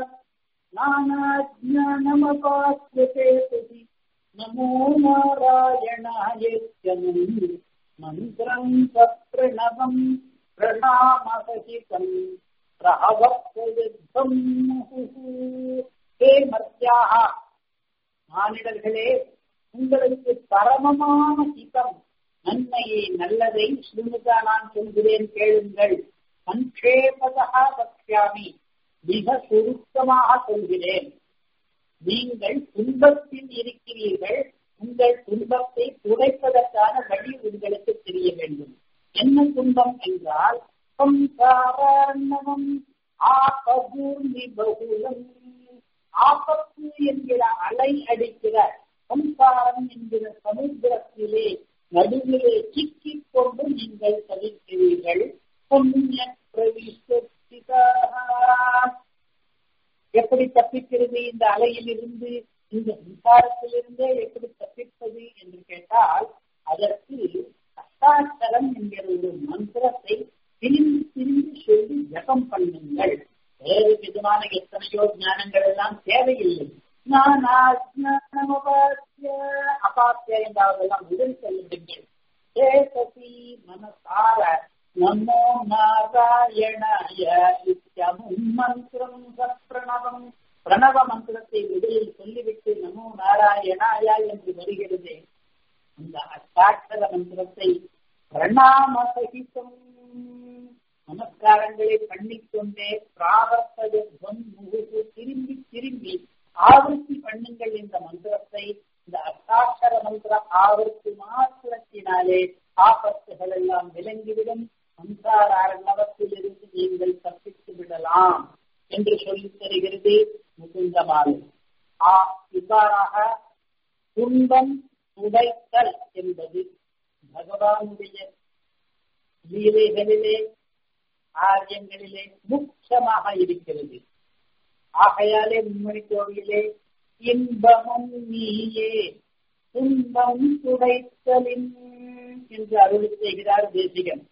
नानाज्ञानमपास्यते सति नमो नारायणायत्यनम् मन्त्रम् सप्रणवम् प्रणामसहितम् பிரஹவத்வம் ஹே மர்த்தியாக மானிடர்களே உங்களுக்கு பரமமான ஹிதம் நன்மையை நல்லதை ஸ்ருணுகா நான் சொல்கிறேன் கேளுங்கள் சங்கேபதா பக்யாமி மிக சுருக்கமாக சொல்கிறேன் நீங்கள் துன்பத்தில் இருக்கிறீர்கள் உங்கள் துன்பத்தை துடைப்பதற்கான வழி உங்களுக்கு தெரிய வேண்டும் என்ன துன்பம் என்றால் சம்சாரணம் ஆபூர்ணி பகுலம் ஆபத்து என்கிற அலை அடிக்கிற சம்சாரம் என்கிற சமுத்திரத்திலே நடுவிலே சிக்கிக் கொண்டு நீங்கள் தவிர்க்கிறீர்கள் எப்படி தப்பிக்கிறது இந்த அலையில் இருந்து இந்த மின்சாரத்திலிருந்தே எப்படி தப்பிப்பது என்று கேட்டால் அதற்கு அஷ்டாட்சரம் என்கிற ஒரு மந்திரத்தை திரும்பி திரும்பி சொல்லி ஜபம் பண்ணுங்கள் வேறு விதமான எத்தனையோ ஞானங்கள் எல்லாம் தேவையில்லை அபாத்திய என்றாவதெல்லாம் உடல் செல்லுங்கள் சேசசி மனசார நமோ நாராயணாய இத்தியமும் மந்திரம் பிரணவம் பிரணவ மந்திரத்தை முதலில் சொல்லிவிட்டு நமோ நாராயணாயா என்று வருகிறது அந்த அஷ்டாட்சர மந்திரத்தை பிரணாம சகிதம் நமஸ்காரங்களை பண்ணிக்கொண்டே பிராவர்த்தம் முகுகு திரும்பி திரும்பி ஆவர்த்தி பண்ணுங்கள் இந்த மந்திரத்தை இந்த அஷ்டாட்சர மந்திர ஆவர்த்தி மாத்திரத்தினாலே ஆபத்துகள் எல்லாம் விளங்கிவிடும் சம்சார நவத்திலிருந்து நீங்கள் தப்பித்து விடலாம் என்று சொல்லித் தருகிறது முகுந்தமாறு ஆ இவ்வாறாக துன்பம் உடைத்தல் என்பது பகவானுடைய லீலைகளிலே ஆரியங்களிலே முக்கியமாக இருக்கிறது ஆகையாலே மும்மணி கோவிலே இன்பமும் நீயே துன்பம் துடைத்தலின் என்று அருள் செய்கிறார் தேசிகன்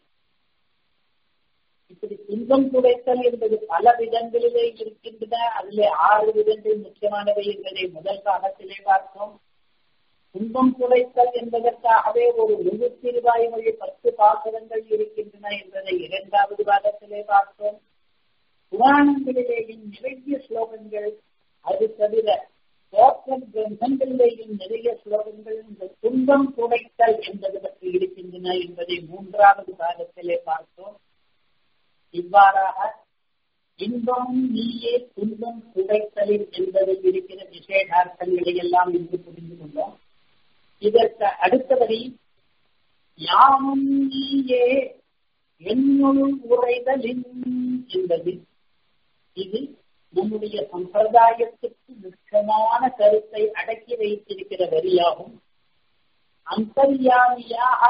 இப்படி துன்பம் துடைத்தல் என்பது பல விதங்களிலே இருக்கின்றன அதிலே ஆறு விதங்கள் முக்கியமானவை என்பதை முதல் பாகத்திலே பார்த்தோம் துன்பம் துடைத்தல் என்பதற்காகவே ஒரு முழு திருவாய் மொழி பத்து பாசுரங்கள் இருக்கின்றன என்பதை இரண்டாவது பாகத்திலே பார்த்தோம் புராணங்களிலேயும் நிறைய ஸ்லோகங்கள் அது தவிர தோற்ற கிரந்தங்களிலேயும் நிறைய ஸ்லோகங்கள் இந்த துன்பம் துடைத்தல் என்பது பற்றி இருக்கின்றன என்பதை மூன்றாவது பாகத்திலே பார்த்தோம் இவ்வாறாக இன்பம் நீயே துன்பம் துடைத்தலில் என்பதில் இருக்கிற விசேஷார்த்தங்களை எல்லாம் இன்று புரிந்து கொண்டோம் இதற்கு அடுத்தபடி யாமும் நீயே என்னுள் உரைதலின் என்பது இது நம்முடைய சம்பிரதாயத்துக்கு முக்கியமான கருத்தை அடக்கி வைத்திருக்கிற வரியாகும் அந்தர்யாமியாக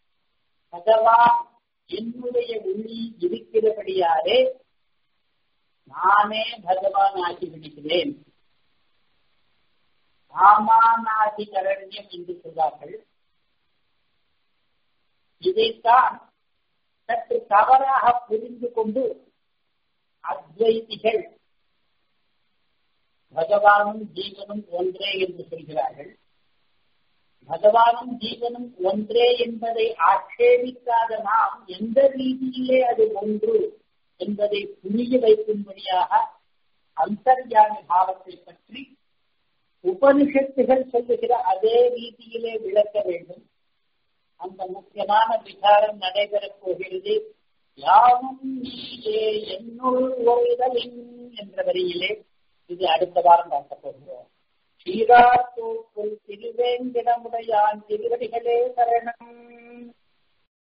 பகவான் என்னுடைய உள்ளி இருக்கிறபடியாரே நானே பகவான் ஆகி விடுகிறேன் சாமானாதிகரண்யம் என்று சொல்வார்கள் இதைத்தான் சற்று தவறாக புரிந்து கொண்டு அத்வைதிகள் பகவானும் ஜீவனும் ஒன்றே என்று சொல்கிறார்கள் பகவானும் ஜீவனும் ஒன்றே என்பதை ஆட்சேபிக்காத நாம் எந்த ரீதியிலே அது ஒன்று என்பதை புரிய வைக்கும்படியாக அந்தர்யாமி பாவத்தை பற்றி உபனிஷத்துகள் சொல்லுகிற அதே ரீதியிலே விளக்க வேண்டும் அந்த முக்கியமான விசாரம் நடைபெறப் போகிறது யாவும் நீயே என்னுள் ஓய்தலின் என்ற வரியிலே இது அடுத்த வாரம் பார்க்க போகிறோம் ஸ்ரீராத்தூக்குள் திருவேங்கிடமுடையான் திருவடிகளே சரணம்